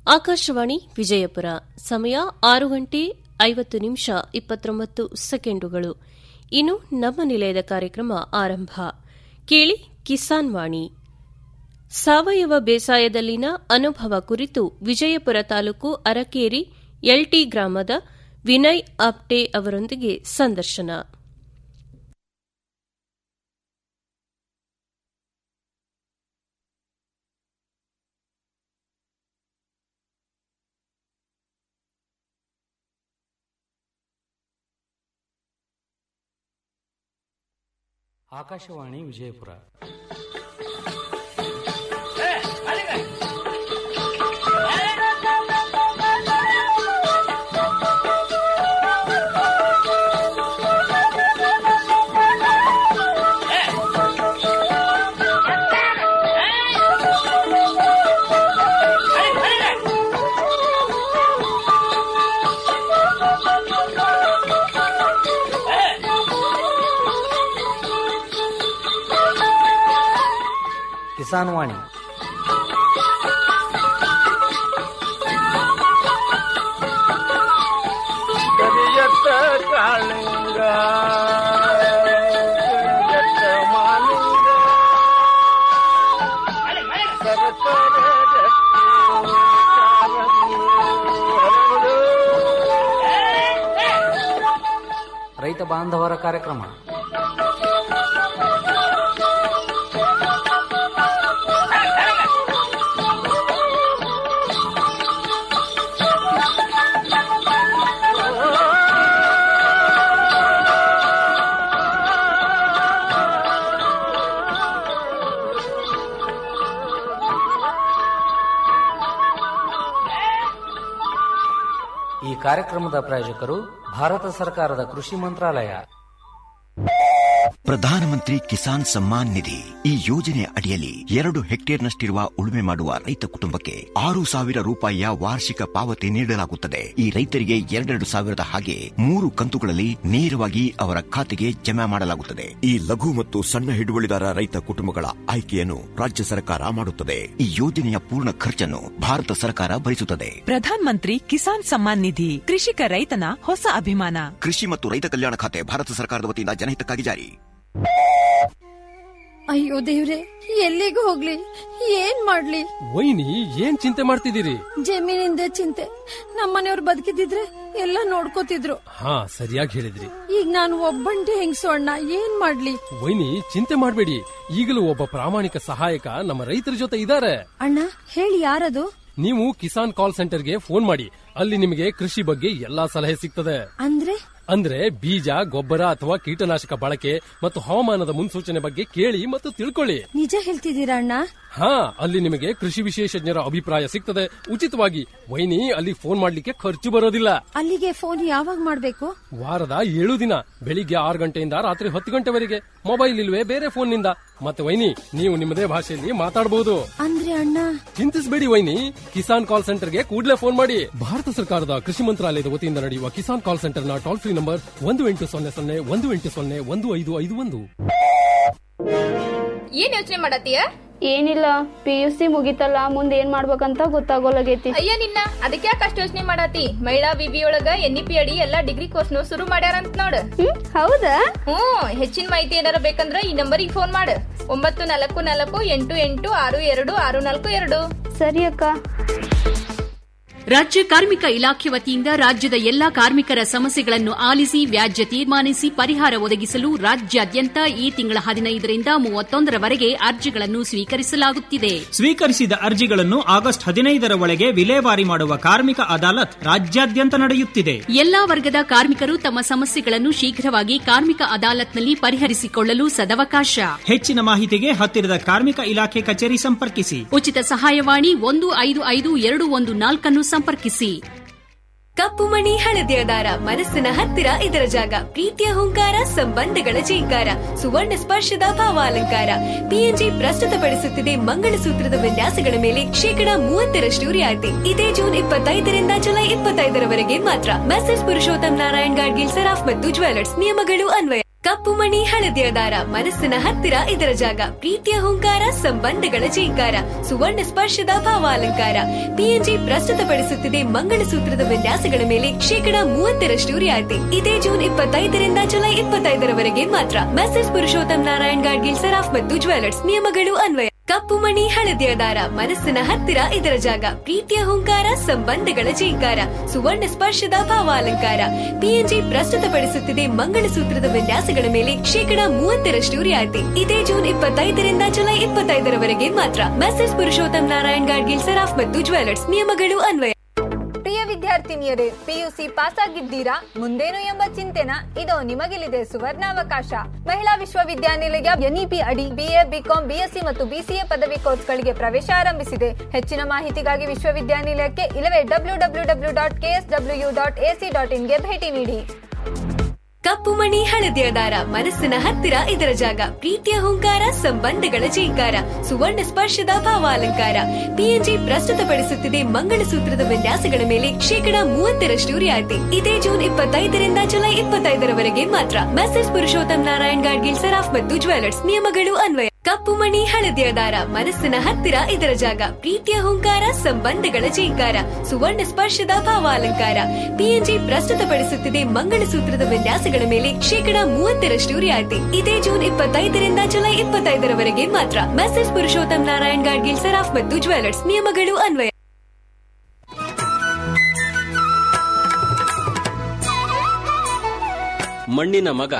ಆಕಾಶವಾಣಿ ವಿಜಯಪುರ ಸಮಯ ಆರು ಗಂಟೆ ಐವತ್ತು ನಿಮಿಷ ಇಪ್ಪತ್ತೊಂಬತ್ತು ಸೆಕೆಂಡುಗಳು ಇನ್ನು ನಮ್ಮ ನಿಲಯದ ಕಾರ್ಯಕ್ರಮ ಆರಂಭ ಕೇಳಿ ಕಿಸಾನ್ ವಾಣಿ ಸಾವಯವ ಬೇಸಾಯದಲ್ಲಿನ ಅನುಭವ ಕುರಿತು ವಿಜಯಪುರ ತಾಲೂಕು ಅರಕೇರಿ ಎಲ್ಟಿ ಗ್ರಾಮದ ವಿನಯ್ ಆಪ್ಟೆ ಅವರೊಂದಿಗೆ ಸಂದರ್ಶನ ಆಕಾಶವಾಣಿ ವಿಜಯಪುರ ಕಿಸಾನ್ ವಾಣಿ ಕರಿಯತ್ತ ಕಾಳಿಂಗ ಕರಿಯತ್ತ ಮಾಲಿಂಗ ಸರಸರ ಗಟ್ಟಿ ಕಾಲಂಗಿ ಹರಡು. ರೈತ ಬಾಂಧವರ ಕಾರ್ಯಕ್ರಮ ಈ ಕಾರ್ಯಕ್ರಮದ ಪ್ರಾಯೋಜಕರು ಭಾರತ ಸರ್ಕಾರದ ಕೃಷಿ ಮಂತ್ರಾಲಯ ಪ್ರಧಾನಮಂತ್ರಿ ಕಿಸಾನ್ ಸಮ್ಮಾನ್ ನಿಧಿ ಈ ಯೋಜನೆ ಅಡಿಯಲ್ಲಿ ಎರಡು ಹೆಕ್ಟೇರ್ನಷ್ಟಿರುವ ಉಳುಮೆ ಮಾಡುವ ರೈತ ಕುಟುಂಬಕ್ಕೆ ಆರು ಸಾವಿರ ರೂಪಾಯಿಯ ವಾರ್ಷಿಕ ಪಾವತಿ ನೀಡಲಾಗುತ್ತದೆ ಈ ರೈತರಿಗೆ ಎರಡೆರಡು ಸಾವಿರದ ಹಾಗೆ ಮೂರು ಕಂತುಗಳಲ್ಲಿ ನೇರವಾಗಿ ಅವರ ಖಾತೆಗೆ ಜಮಾ ಮಾಡಲಾಗುತ್ತದೆ ಈ ಲಘು ಮತ್ತು ಸಣ್ಣ ಹಿಡುವಳಿದಾರ ರೈತ ಕುಟುಂಬಗಳ ಆಯ್ಕೆಯನ್ನು ರಾಜ್ಯ ಸರ್ಕಾರ ಮಾಡುತ್ತದೆ ಈ ಯೋಜನೆಯ ಪೂರ್ಣ ಖರ್ಚನ್ನು ಭಾರತ ಸರ್ಕಾರ ಭರಿಸುತ್ತದೆ ಪ್ರಧಾನ್ ಮಂತ್ರಿ ಕಿಸಾನ್ ಸಮ್ಮಾನ್ ನಿಧಿ ಕೃಷಿಕ ರೈತನ ಹೊಸ ಅಭಿಮಾನ ಕೃಷಿ ಮತ್ತು ರೈತ ಕಲ್ಯಾಣ ಖಾತೆ ಭಾರತ ಸರ್ಕಾರದ ವತಿಯಿಂದ ಜನಹಿತಕ್ಕಾಗಿ ಜಾರಿ ಅಯ್ಯೋ ದೇವ್ರೆ ಎಲ್ಲಿಗೆ ಹೋಗ್ಲಿ ಏನ್ ಮಾಡ್ಲಿ ವೈನಿ ಏನ್ ಚಿಂತೆ ಮಾಡ್ತಿದ್ದೀರಿ ಜಮೀನಿಂದ ಚಿಂತೆ ನಮ್ಮನೆಯವ್ರು ಬದುಕಿದಿದ್ರೆ ಎಲ್ಲ ನೋಡ್ಕೋತಿದ್ರು ಹಾ ಸರಿಯಾಗಿ ಹೇಳಿದ್ರಿ ಈಗ ನಾನು ಒಬ್ಬಂಟಿ ಹೆಂಗ್ಸು ಅಣ್ಣ ಏನ್ ಮಾಡ್ಲಿ ವೈನಿ ಚಿಂತೆ ಮಾಡ್ಬೇಡಿ ಈಗಲೂ ಒಬ್ಬ ಪ್ರಾಮಾಣಿಕ ಸಹಾಯಕ ನಮ್ಮ ರೈತರ ಜೊತೆ ಇದ್ದಾರೆ ಅಣ್ಣ ಹೇಳಿ ಯಾರದು ನೀವು ಕಿಸಾನ್ ಕಾಲ್ ಸೆಂಟರ್ಗೆ ಫೋನ್ ಮಾಡಿ ಅಲ್ಲಿ ನಿಮಗೆ ಕೃಷಿ ಬಗ್ಗೆ ಎಲ್ಲಾ ಸಲಹೆ ಸಿಗ್ತದೆ ಅಂದ್ರೆ ಅಂದ್ರೆ ಬೀಜ ಗೊಬ್ಬರ ಅಥವಾ ಕೀಟನಾಶಕ ಬಳಕೆ ಮತ್ತು ಹವಾಮಾನದ ಮುನ್ಸೂಚನೆ ಬಗ್ಗೆ ಕೇಳಿ ಮತ್ತು ತಿಳ್ಕೊಳ್ಳಿ ನಿಜ ಹೇಳ್ತಿದ್ದೀರಾ ಅಣ್ಣ ಹಾ ಅಲ್ಲಿ ನಿಮಗೆ ಕೃಷಿ ವಿಶೇಷಜ್ಞರ ಅಭಿಪ್ರಾಯ ಸಿಗ್ತದೆ ಉಚಿತವಾಗಿ ವೈನಿ ಅಲ್ಲಿ ಫೋನ್ ಮಾಡ್ಲಿಕ್ಕೆ ಖರ್ಚು ಬರೋದಿಲ್ಲ ಅಲ್ಲಿಗೆ ಫೋನ್ ಯಾವಾಗ ಮಾಡ್ಬೇಕು ವಾರದ ಏಳು ದಿನ ಬೆಳಿಗ್ಗೆ ಆರು ಗಂಟೆಯಿಂದ ರಾತ್ರಿ ಹತ್ತು ಗಂಟೆವರೆಗೆ ಮೊಬೈಲ್ ಇಲ್ವೇ ಬೇರೆ ಫೋನ್ ನಿಂದ ಮತ್ತೆ ವೈನಿ ನೀವು ನಿಮ್ಮದೇ ಭಾಷೆಯಲ್ಲಿ ಮಾತಾಡಬಹುದು ಅಂದ್ರೆ ಅಣ್ಣ ಚಿಂತಿಸಬೇಡಿ ವೈನಿ ಕಿಸಾನ್ ಕಾಲ್ ಸೆಂಟರ್ಗೆ ಕೂಡಲೇ ಫೋನ್ ಮಾಡಿ ಭಾರತ ಸರ್ಕಾರದ ಕೃಷಿ ಮಂತ್ರಾಲಯದ ವತಿಯಿಂದ ನಡೆಯುವ ಕಿಸಾನ್ ಕಾಲ್ ಸೆಂಟರ್ನ ಟೋಲ್ ಫ್ರೀ ನಂಬರ್ ಒಂದು ಎಂಟು ಸೊನ್ನೆ ಸೊನ್ನೆ ಒಂದು ಎಂಟು ಸೊನ್ನೆ ಒಂದು ಐದು ಐದು ಒಂದು ಏನ್ ಯೋಚನೆ ಮಾಡತ್ತೀಯ ಏನಿಲ್ಲ ಪಿ ಯು ಸಿ ಮುಗಿತಲ್ಲ ಮುಂದೆ ಏನ್ ಮಾಡ್ಬೇಕಂತ ಗೊತ್ತಾಗೋಲಾಗೈತಿ ಅಯ್ಯ ನಿನ್ನ ಅದಕ್ಕೆ ಯಾಕೆ ಅಷ್ಟು ಯೋಚನೆ ಮಾಡತ್ತಿ ಮಹಿಳಾ ವಿವಿ ಒಳಗ ಎನ್ ಇ ಪಿ ಅಡಿ ಎಲ್ಲಾ ಡಿಗ್ರಿ ಕೋರ್ಸ್ನು ಶುರು ಮಾಡ್ಯಾರಂತ ನೋಡ್ ಹ್ಮ್ ಹೌದಾ ಹ್ಮ್ ಹೆಚ್ಚಿನ ಮಾಹಿತಿ ಏನಾರ ಬೇಕಂದ್ರ ಈ ನಂಬರಿಗೆ ಫೋನ್ ಮಾಡು ಒಂಬತ್ತು ನಾಲ್ಕು ನಾಲ್ಕು ಎಂಟು ಎಂಟು ಆರು ಎರಡು ಆರು ನಾಲ್ಕು ಎರಡು ಸರಿ ಅಕ್ಕ ರಾಜ್ಯ ಕಾರ್ಮಿಕ ಇಲಾಖೆ ವತಿಯಿಂದ ರಾಜ್ಯದ ಎಲ್ಲಾ ಕಾರ್ಮಿಕರ ಸಮಸ್ಯೆಗಳನ್ನು ಆಲಿಸಿ ವ್ಯಾಜ್ಯ ತೀರ್ಮಾನಿಸಿ ಪರಿಹಾರ ಒದಗಿಸಲು ರಾಜ್ಯಾದ್ಯಂತ ಈ ತಿಂಗಳ ಹದಿನೈದರಿಂದ ಮೂವತ್ತೊಂದರವರೆಗೆ ಅರ್ಜಿಗಳನ್ನು ಸ್ವೀಕರಿಸಲಾಗುತ್ತಿದೆ ಸ್ವೀಕರಿಸಿದ ಅರ್ಜಿಗಳನ್ನು ಆಗಸ್ಟ್ ಹದಿನೈದರ ಒಳಗೆ ವಿಲೇವಾರಿ ಮಾಡುವ ಕಾರ್ಮಿಕ ಅದಾಲತ್ ರಾಜ್ಯಾದ್ಯಂತ ನಡೆಯುತ್ತಿದೆ ಎಲ್ಲಾ ವರ್ಗದ ಕಾರ್ಮಿಕರು ತಮ್ಮ ಸಮಸ್ಯೆಗಳನ್ನು ಶೀಘ್ರವಾಗಿ ಕಾರ್ಮಿಕ ಅದಾಲತ್ನಲ್ಲಿ ಪರಿಹರಿಸಿಕೊಳ್ಳಲು ಸದವಕಾಶ ಹೆಚ್ಚಿನ ಮಾಹಿತಿಗೆ ಹತ್ತಿರದ ಕಾರ್ಮಿಕ ಇಲಾಖೆ ಕಚೇರಿ ಸಂಪರ್ಕಿಸಿ ಉಚಿತ ಸಹಾಯವಾಣಿ ಒಂದು ಐದು ಐದು ಎರಡು ಒಂದು ನಾಲ್ಕನ್ನು ಸಂಪರ್ಕಿಸಿ ಕಪ್ಪು ಮಣಿ ಹಳದಿಯ ದಾರ ಮನಸ್ಸಿನ ಹತ್ತಿರ ಇದರ ಜಾಗ ಪ್ರೀತಿಯ ಹುಂಕಾರ ಸಂಬಂಧಗಳ ಜೀಂಕಾರ ಸುವರ್ಣ ಸ್ಪರ್ಶದ ಭಾವಾಲಂಕಾರ ಪಿಎನ್ಜಿ ಪ್ರಸ್ತುತಪಡಿಸುತ್ತಿದೆ ಮಂಗಳಸೂತ್ರದ ವಿನ್ಯಾಸಗಳ ಮೇಲೆ ಶೇಕಡಾ ಮೂವತ್ತರಷ್ಟು ರಿಯಾಯಿತಿ ಇದೇ ಜೂನ್ ಇಪ್ಪತ್ತೈದರಿಂದ ಜುಲೈ ಇಪ್ಪತ್ತೈದರವರೆಗೆ ಮಾತ್ರ ಮೆಸೇಜ್ ಪುರುಷೋತ್ತಮ್ ನಾರಾಯಣ್ ಗಾಡ್ಗಿಲ್ ಸರಾಫ್ ಮತ್ತು ಜ್ಯುವೆಲರ್ಸ್ ನಿಯಮಗಳು ಅನ್ವಯ ಕಪ್ಪು ಮಣಿ ಹಳದಿಯ ದಾರ ಮನಸ್ಸಿನ ಹತ್ತಿರ ಇದರ ಜಾಗ ಪ್ರೀತಿಯ ಹುಂಕಾರ ಸಂಬಂಧಗಳ ಜೀಂಕಾರ ಸುವರ್ಣ ಸ್ಪರ್ಶದ ಭಾವಾಲಂಕಾರ ಪಿಎನ್ಜಿ ಪ್ರಸ್ತುತಪಡಿಸುತ್ತಿದೆ ಮಂಗಳಸೂತ್ರದ ವಿನ್ಯಾಸಗಳ ಮೇಲೆ ಶೇಕಡ ಮೂವತ್ತರಷ್ಟು ರಿಯಾಯಿತಿ ಇದೇ ಜೂನ್ ಇಪ್ಪತ್ತೈದರಿಂದ ಜುಲೈ ಇಪ್ಪತ್ತೈದರವರೆಗೆ ಮಾತ್ರ ಮೆಸೇಜ್ ಪುರುಷೋತ್ತಮ್ ನಾರಾಯಣ್ ಗಾಡ್ಗಿಲ್ ಸರಾಫ್ ಮತ್ತು ಜ್ಯುವೆಲರ್ಸ್ ನಿಯಮಗಳು ಅನ್ವಯ ಕಪ್ಪು ಮಣಿ ಹಳದಿಯ ದಾರ ಮನಸ್ಸಿನ ಹತ್ತಿರ ಇದರ ಜಾಗ ಪ್ರೀತಿಯ ಹುಂಕಾರ ಸಂಬಂಧಗಳ ಜೀಂಕಾರ ಸುವರ್ಣ ಸ್ಪರ್ಶದ ಭಾವಾಲಂಕಾರ ಪಿಎನ್ಜಿ ಪ್ರಸ್ತುತಪಡಿಸುತ್ತಿದೆ ಮಂಗಳಸೂತ್ರದ ವಿನ್ಯಾಸಗಳ ಮೇಲೆ ಶೇಕಡ ಮೂವತ್ತರಷ್ಟು ರಿಯಾಯಿತಿ ಇದೇ ಜೂನ್ ಇಪ್ಪತ್ತೈದರಿಂದ ಜುಲೈ ಇಪ್ಪತ್ತೈದರವರೆಗೆ ಮಾತ್ರ ಮೆಸೇಜ್ ಪುರುಷೋತ್ತಮ್ ನಾರಾಯಣ್ ಗಾಡ್ಗಿಲ್ ಸರಾಫ್ ಮತ್ತು ಜ್ಯುವೆಲರ್ಸ್ ನಿಯಮಗಳು ಅನ್ವಯ ಪ್ರಿಯ ವಿದ್ಯಾರ್ಥಿನಿಯರೇ ಪಿಯುಸಿ ಪಾಸ್ ಆಗಿದ್ದೀರಾ ಮುಂದೇನು ಎಂಬ ಚಿಂತೆನ ಇದೋ ನಿಮಗಿಲಿದೆ ಸುವರ್ಣಾವಕಾಶ ಮಹಿಳಾ ವಿಶ್ವವಿದ್ಯಾನಿಲಯ ಎನ್ಇಪಿ ಅಡಿ ಬಿಎ ಬಿಕಾಂ ಬಿಎಸ್ಸಿ ಮತ್ತು ಬಿಸಿಎ ಪದವಿ ಕೋರ್ಸ್ಗಳಿಗೆ ಪ್ರವೇಶ ಆರಂಭಿಸಿದೆ ಹೆಚ್ಚಿನ ಮಾಹಿತಿಗಾಗಿ ವಿಶ್ವವಿದ್ಯಾನಿಲಯಕ್ಕೆ ಇಲ್ಲವೇ W W W dot KSW dot AC dot ಇನ್ಗೆ ಭೇಟಿ ನೀಡಿ ಕಪ್ಪು ಮಣಿ ಹಳದಿಯ ದಾರ ಮನಸ್ಸಿನ ಹತ್ತಿರ ಇದರ ಜಾಗ ಪ್ರೀತಿಯ ಹುಂಕಾರ ಸಂಬಂಧಗಳ ಜೀಂಕಾರ ಸುವರ್ಣ ಸ್ಪರ್ಶದ ಭಾವಾಲಂಕಾರ ಪಿಎನ್ಜಿ ಪ್ರಸ್ತುತಪಡಿಸುತ್ತಿದೆ ಮಂಗಳಸೂತ್ರದ ವಿನ್ಯಾಸಗಳ ಮೇಲೆ ಶೇಕಡ ಮೂವತ್ತರಷ್ಟು ರಿಯಾಯಿತಿ ಇದೇ ಜೂನ್ ಇಪ್ಪತ್ತೈದರಿಂದ ಜುಲೈ ಇಪ್ಪತ್ತೈದರವರೆಗೆ ಮಾತ್ರ ಮೆಸೇಜ್ ಪುರುಷೋತ್ತಮ್ ನಾರಾಯಣ್ ಗಾಡ್ಗಿಲ್ ಸರಾಫ್ ಮತ್ತು ಜ್ಯುವೆಲರ್ಸ್ ನಿಯಮಗಳು ಅನ್ವಯ ಕಪ್ಪು ಮಣಿ ಹಳದಿಯ ದಾರ ಮನಸ್ಸಿನ ಹತ್ತಿರ ಇದರ ಜಾಗ ಪ್ರೀತಿಯ ಹುಂಕಾರ ಸಂಬಂಧಗಳ ಜೀಂಕಾರ ಸುವರ್ಣ ಸ್ಪರ್ಶದ ಭಾವಾಲಂಕಾರ ಪಿಎನ್ಜಿ ಪ್ರಸ್ತುತಪಡಿಸುತ್ತಿದೆ ಮಂಗಳಸೂತ್ರದ ವಿನ್ಯಾಸಗಳ ಮೇಲೆ ಶೇಕಡ ಮೂವತ್ತರಷ್ಟು ರಿಯಾಯಿತಿ ಇದೇ ಜೂನ್ ಇಪ್ಪತ್ತೈದರಿಂದ ಜುಲೈ ಇಪ್ಪತ್ತೈದರವರೆಗೆ ಮಾತ್ರ ಮೆಸೇಜ್ ಪುರುಷೋತ್ತಮ್ ನಾರಾಯಣ್ ಗಾಡ್ಗಿಲ್ ಸರಾಫ್ ಮತ್ತು ಜ್ಯುವೆಲರ್ಸ್ ನಿಯಮಗಳು ಅನ್ವಯ ಮಣ್ಣಿನ ಮಗ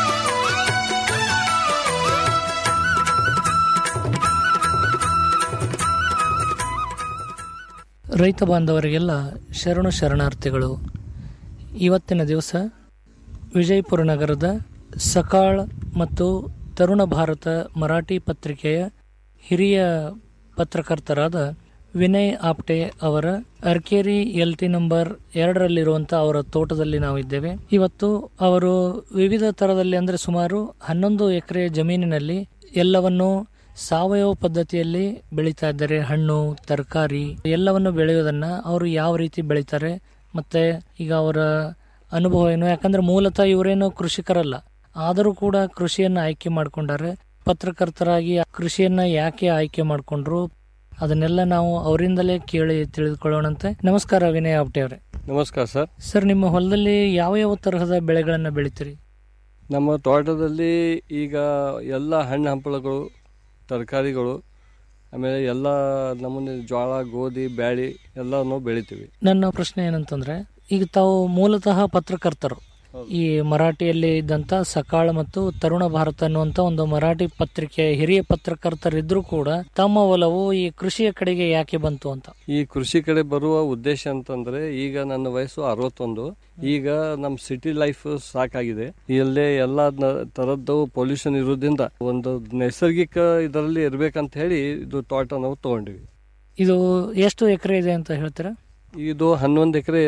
ರೈತ ಬಾಂಧವರಿಗೆಲ್ಲ ಶರಣು ಶರಣಾರ್ಥಿಗಳು ಇವತ್ತಿನ ದಿವಸ ವಿಜಯಪುರ ನಗರದ ಸಕಾಳ್ ಮತ್ತು ತರುಣ ಭಾರತ ಮರಾಠಿ ಪತ್ರಿಕೆಯ ಹಿರಿಯ ಪತ್ರಕರ್ತರಾದ ವಿನಯ್ ಆಪ್ಟೆ ಅವರ ಅರ್ಕೇರಿ ಎಲ್ ಟಿ ನಂಬರ್ ಎರಡರಲ್ಲಿರುವಂಥ ಅವರ ತೋಟದಲ್ಲಿ ನಾವು ಇದ್ದೇವೆ ಇವತ್ತು ಅವರು ವಿವಿಧ ಥರದಲ್ಲಿ ಅಂದರೆ ಸುಮಾರು ಹನ್ನೊಂದು ಎಕರೆ ಜಮೀನಿನಲ್ಲಿ ಎಲ್ಲವನ್ನು ಸಾವಯವ ಪದ್ಧತಿಯಲ್ಲಿ ಬೆಳೀತಾ ಇದ್ದಾರೆ ಹಣ್ಣು ತರಕಾರಿ ಎಲ್ಲವನ್ನು ಬೆಳೆಯೋದನ್ನ ಅವರು ಯಾವ ರೀತಿ ಬೆಳೀತಾರೆ ಮತ್ತೆ ಈಗ ಅವರ ಅನುಭವ ಏನು ಯಾಕಂದ್ರೆ ಮೂಲತಃ ಇವರೇನು ಕೃಷಿಕರಲ್ಲ ಆದರೂ ಕೂಡ ಕೃಷಿಯನ್ನ ಆಯ್ಕೆ ಮಾಡ್ಕೊಂಡಾರೆ ಪತ್ರಕರ್ತರಾಗಿ ಆ ಕೃಷಿಯನ್ನ ಯಾಕೆ ಆಯ್ಕೆ ಮಾಡ್ಕೊಂಡ್ರು ಅದನ್ನೆಲ್ಲ ನಾವು ಅವರಿಂದಲೇ ಕೇಳಿ ತಿಳಿದುಕೊಳ್ಳೋಣಂತೆ ನಮಸ್ಕಾರ ವಿನಯ್ ಆಪ್ಟೆ ಅವರೇ ನಮಸ್ಕಾರ ಸರ್ ಸರ್ ನಿಮ್ಮ ಹೊಲದಲ್ಲಿ ಯಾವ ಯಾವ ತರಹದ ಬೆಳೆಗಳನ್ನ ಬೆಳಿತೀರಿ ನಮ್ಮ ತೋಟದಲ್ಲಿ ಈಗ ಎಲ್ಲ ಹಣ್ಣು ಹಂಪಲುಗಳು ತರಕಾರಿಗಳು ಆಮೇಲೆ ಎಲ್ಲ ನಮೂನೆ ಜೋಳ ಗೋಧಿ ಬ್ಯಾಳಿ ಎಲ್ಲವನ್ನು ಬೆಳಿತೀವಿ ನನ್ನ ಪ್ರಶ್ನೆ ಏನಂತಂದ್ರೆ ಈಗ ತಾವು ಮೂಲತಃ ಪತ್ರಕರ್ತರು ಈ ಮರಾಠಿಯಲ್ಲಿ ಇದ್ದಂತ ಸಕಾಳ ಮತ್ತು ತರುಣ ಭಾರತ ಅನ್ನುವಂತ ಒಂದು ಮರಾಠಿ ಪತ್ರಿಕೆ ಹಿರಿಯ ಪತ್ರಕರ್ತರಿದ್ರು ಕೂಡ ತಮ್ಮ ಒಲವು ಈ ಕೃಷಿಯ ಕಡೆಗೆ ಯಾಕೆ ಬಂತು ಅಂತ ಈ ಕೃಷಿ ಕಡೆ ಬರುವ ಉದ್ದೇಶ ಅಂತಂದ್ರೆ ಈಗ ನನ್ನ ವಯಸ್ಸು ಅರವತ್ತೊಂದು ಈಗ ನಮ್ಮ ಸಿಟಿ ಲೈಫ್ ಸಾಕಾಗಿದೆ ಇಲ್ಲೇ ಎಲ್ಲ ತರದ್ದು ಪೊಲ್ಯೂಷನ್ ಇರೋದ್ರಿಂದ ಒಂದು ನೈಸರ್ಗಿಕ ಇದರಲ್ಲಿ ಇರ್ಬೇಕಂತ ಹೇಳಿ ಇದು ತೋಟ ನಾವು ತಗೊಂಡಿವಿ ಇದು ಎಷ್ಟು ಎಕರೆ ಇದೆ ಅಂತ ಹೇಳ್ತೀರಾ ಇದು ಹನ್ನೊಂದು ಎಕರೆ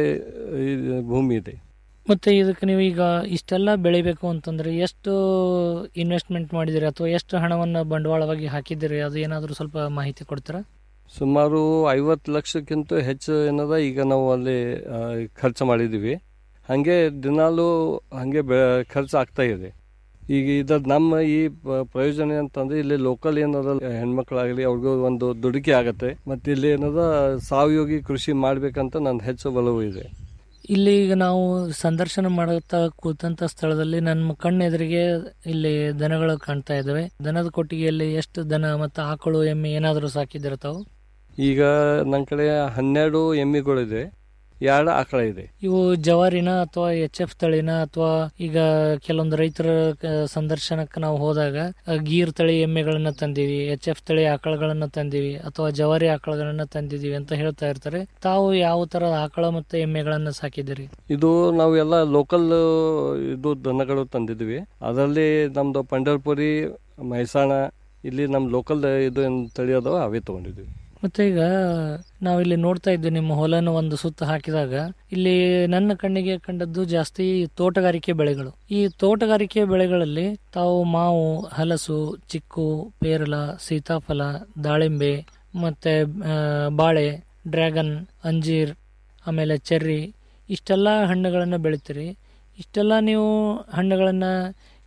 ಭೂಮಿ ಇದೆ ಮತ್ತೆ ಇದಕ್ಕೆ ನೀವು ಈಗ ಇಷ್ಟೆಲ್ಲ ಬೆಳಿಬೇಕು ಅಂತಂದ್ರೆ ಎಷ್ಟು ಇನ್ವೆಸ್ಟ್ಮೆಂಟ್ ಮಾಡಿದಿರಿ ಅಥವಾ ಎಷ್ಟು ಹಣವನ್ನ ಬಂಡವಾಳವಾಗಿ ಹಾಕಿದಿರಿ ಅದು ಏನಾದರೂ ಸ್ವಲ್ಪ ಮಾಹಿತಿ ಕೊಡ್ತೀರಾ ಸುಮಾರು ಐವತ್ತು ಲಕ್ಷಕ್ಕಿಂತ ಹೆಚ್ಚು ಏನದ ಈಗ ನಾವು ಅಲ್ಲಿ ಆ, ಖರ್ಚು ಮಾಡಿದ್ದೀವಿ ಹಾಗೆ ದಿನಾಲೂ ಹಾಗೆ ಬೆ ಖರ್ಚು ಆಗ್ತಾ ಇದೆ ಈಗ ಇದ್ರ ನಮ್ಮ ಈ ಪ- ಪ್ರಯೋಜನ ಅಂತಂದ್ರೆ ಇಲ್ಲಿ ಲೋಕಲ್ ಏನದ ಹೆಣ್ಮಕ್ಳಾಗಲಿ ಅವ್ರಿಗೂ ಒಂದು ದುಡುಕಿ ಆಗತ್ತೆ ಮತ್ತೆ ಇಲ್ಲಿ ಏನದ ಸಾವಯೋಗಿ ಕೃಷಿ ಮಾಡ್ಬೇಕಂತ ನನ್ನ ಹೆಚ್ಚು ಒಲವು ಇದೆ ಇಲ್ಲಿ ಈಗ ನಾವು ಸಂದರ್ಶನ ಮಾಡುತ್ತಾ ಕೂತಂತ ಸ್ಥಳದಲ್ಲಿ ನನ್ನ ಕಣ್ಣೆದುರಿಗೆ ಇಲ್ಲಿ ದನಗಳು ಕಾಣ್ತಾ ಇದಾವೆ ದನದ ಕೊಟ್ಟಿಗೆಯಲ್ಲಿ ಎಷ್ಟು ದನ ಮತ್ತು ಆಕಳು ಎಮ್ಮೆ ಏನಾದರೂ ಸಾಕಿದ್ದೀರ ತಾವು ಈಗ ನನ್ನ ಕಡೆ ಹನ್ನೆರಡು ಎಮ್ಮಿಗಳಿದೆ ಎರಡು ಆಕಳ ಇದೆ ಇವು ಜವಾರಿನ ಅಥವಾ ಎಚ್ ಎಫ್ ತಳಿನ ಅಥವಾ ಈಗ ಕೆಲವೊಂದು ರೈತರ ಕ- ಸಂದರ್ಶನಕ್ಕೆ ನಾವು ಹೋದಾಗ ಆ, ಗೀರ್ ತಳಿ ಎಮ್ಮೆಗಳನ್ನ ತಂದೀವಿ ಎಚ್ ಎಫ್ ತಳಿ ಆಕಳಗಳನ್ನ ತಂದೀವಿ ಅಥವಾ ಜವಾರಿ ಆಕಳಗಳನ್ನ ತಂದಿದೀವಿ ಅಂತ ಹೇಳ್ತಾ ಇರ್ತಾರೆ ತಾವು ಯಾವ ತರದ ಆಕಳ ಮತ್ತು ಎಮ್ಮೆಗಳನ್ನ ಸಾಕಿದ್ದೀರಿ ಇದು ನಾವು ಎಲ್ಲ ಲೋಕಲ್ ಇದು ದನಗಳು ತಂದಿದ್ವಿ ಅದರಲ್ಲಿ ನಮ್ದು ಪಂಡರ್ಪುರಿ ಮೈಸಾಣ ಇಲ್ಲಿ ನಮ್ಮ ಲೋಕಲ್ ಇದು ಏನ್ ತಳಿ ಅದಾವ ಅವೇ ತಗೊಂಡಿದ್ವಿ ಮತ್ತೆ ಈಗ ನಾವಿಲ್ಲಿ ನೋಡ್ತಾ ಇದ್ವಿ ನಿಮ್ಮ ಹೊಲನ ಒಂದು ಸುತ್ತ ಹಾಕಿದಾಗ ಇಲ್ಲಿ ನನ್ನ ಕಣ್ಣಿಗೆ ಕಂಡದ್ದು ಜಾಸ್ತಿ ತೋಟಗಾರಿಕೆ ಬೆಳೆಗಳು ಈ ತೋಟಗಾರಿಕೆ ಬೆಳೆಗಳಲ್ಲಿ ತಾವು ಮಾವು ಹಲಸು ಚಿಕ್ಕು ಪೇರಲ ಸೀತಾಫಲ ದಾಳಿಂಬೆ ಮತ್ತೆ ಆ, ಬಾಳೆ ಡ್ರ್ಯಾಗನ್ ಅಂಜೀರ್ ಆಮೇಲೆ ಚೆರ್ರಿ ಇಷ್ಟೆಲ್ಲ ಹಣ್ಣುಗಳನ್ನು ಬೆಳಿತೀರಿ ಇಷ್ಟೆಲ್ಲ ನೀವು ಹಣ್ಣುಗಳನ್ನು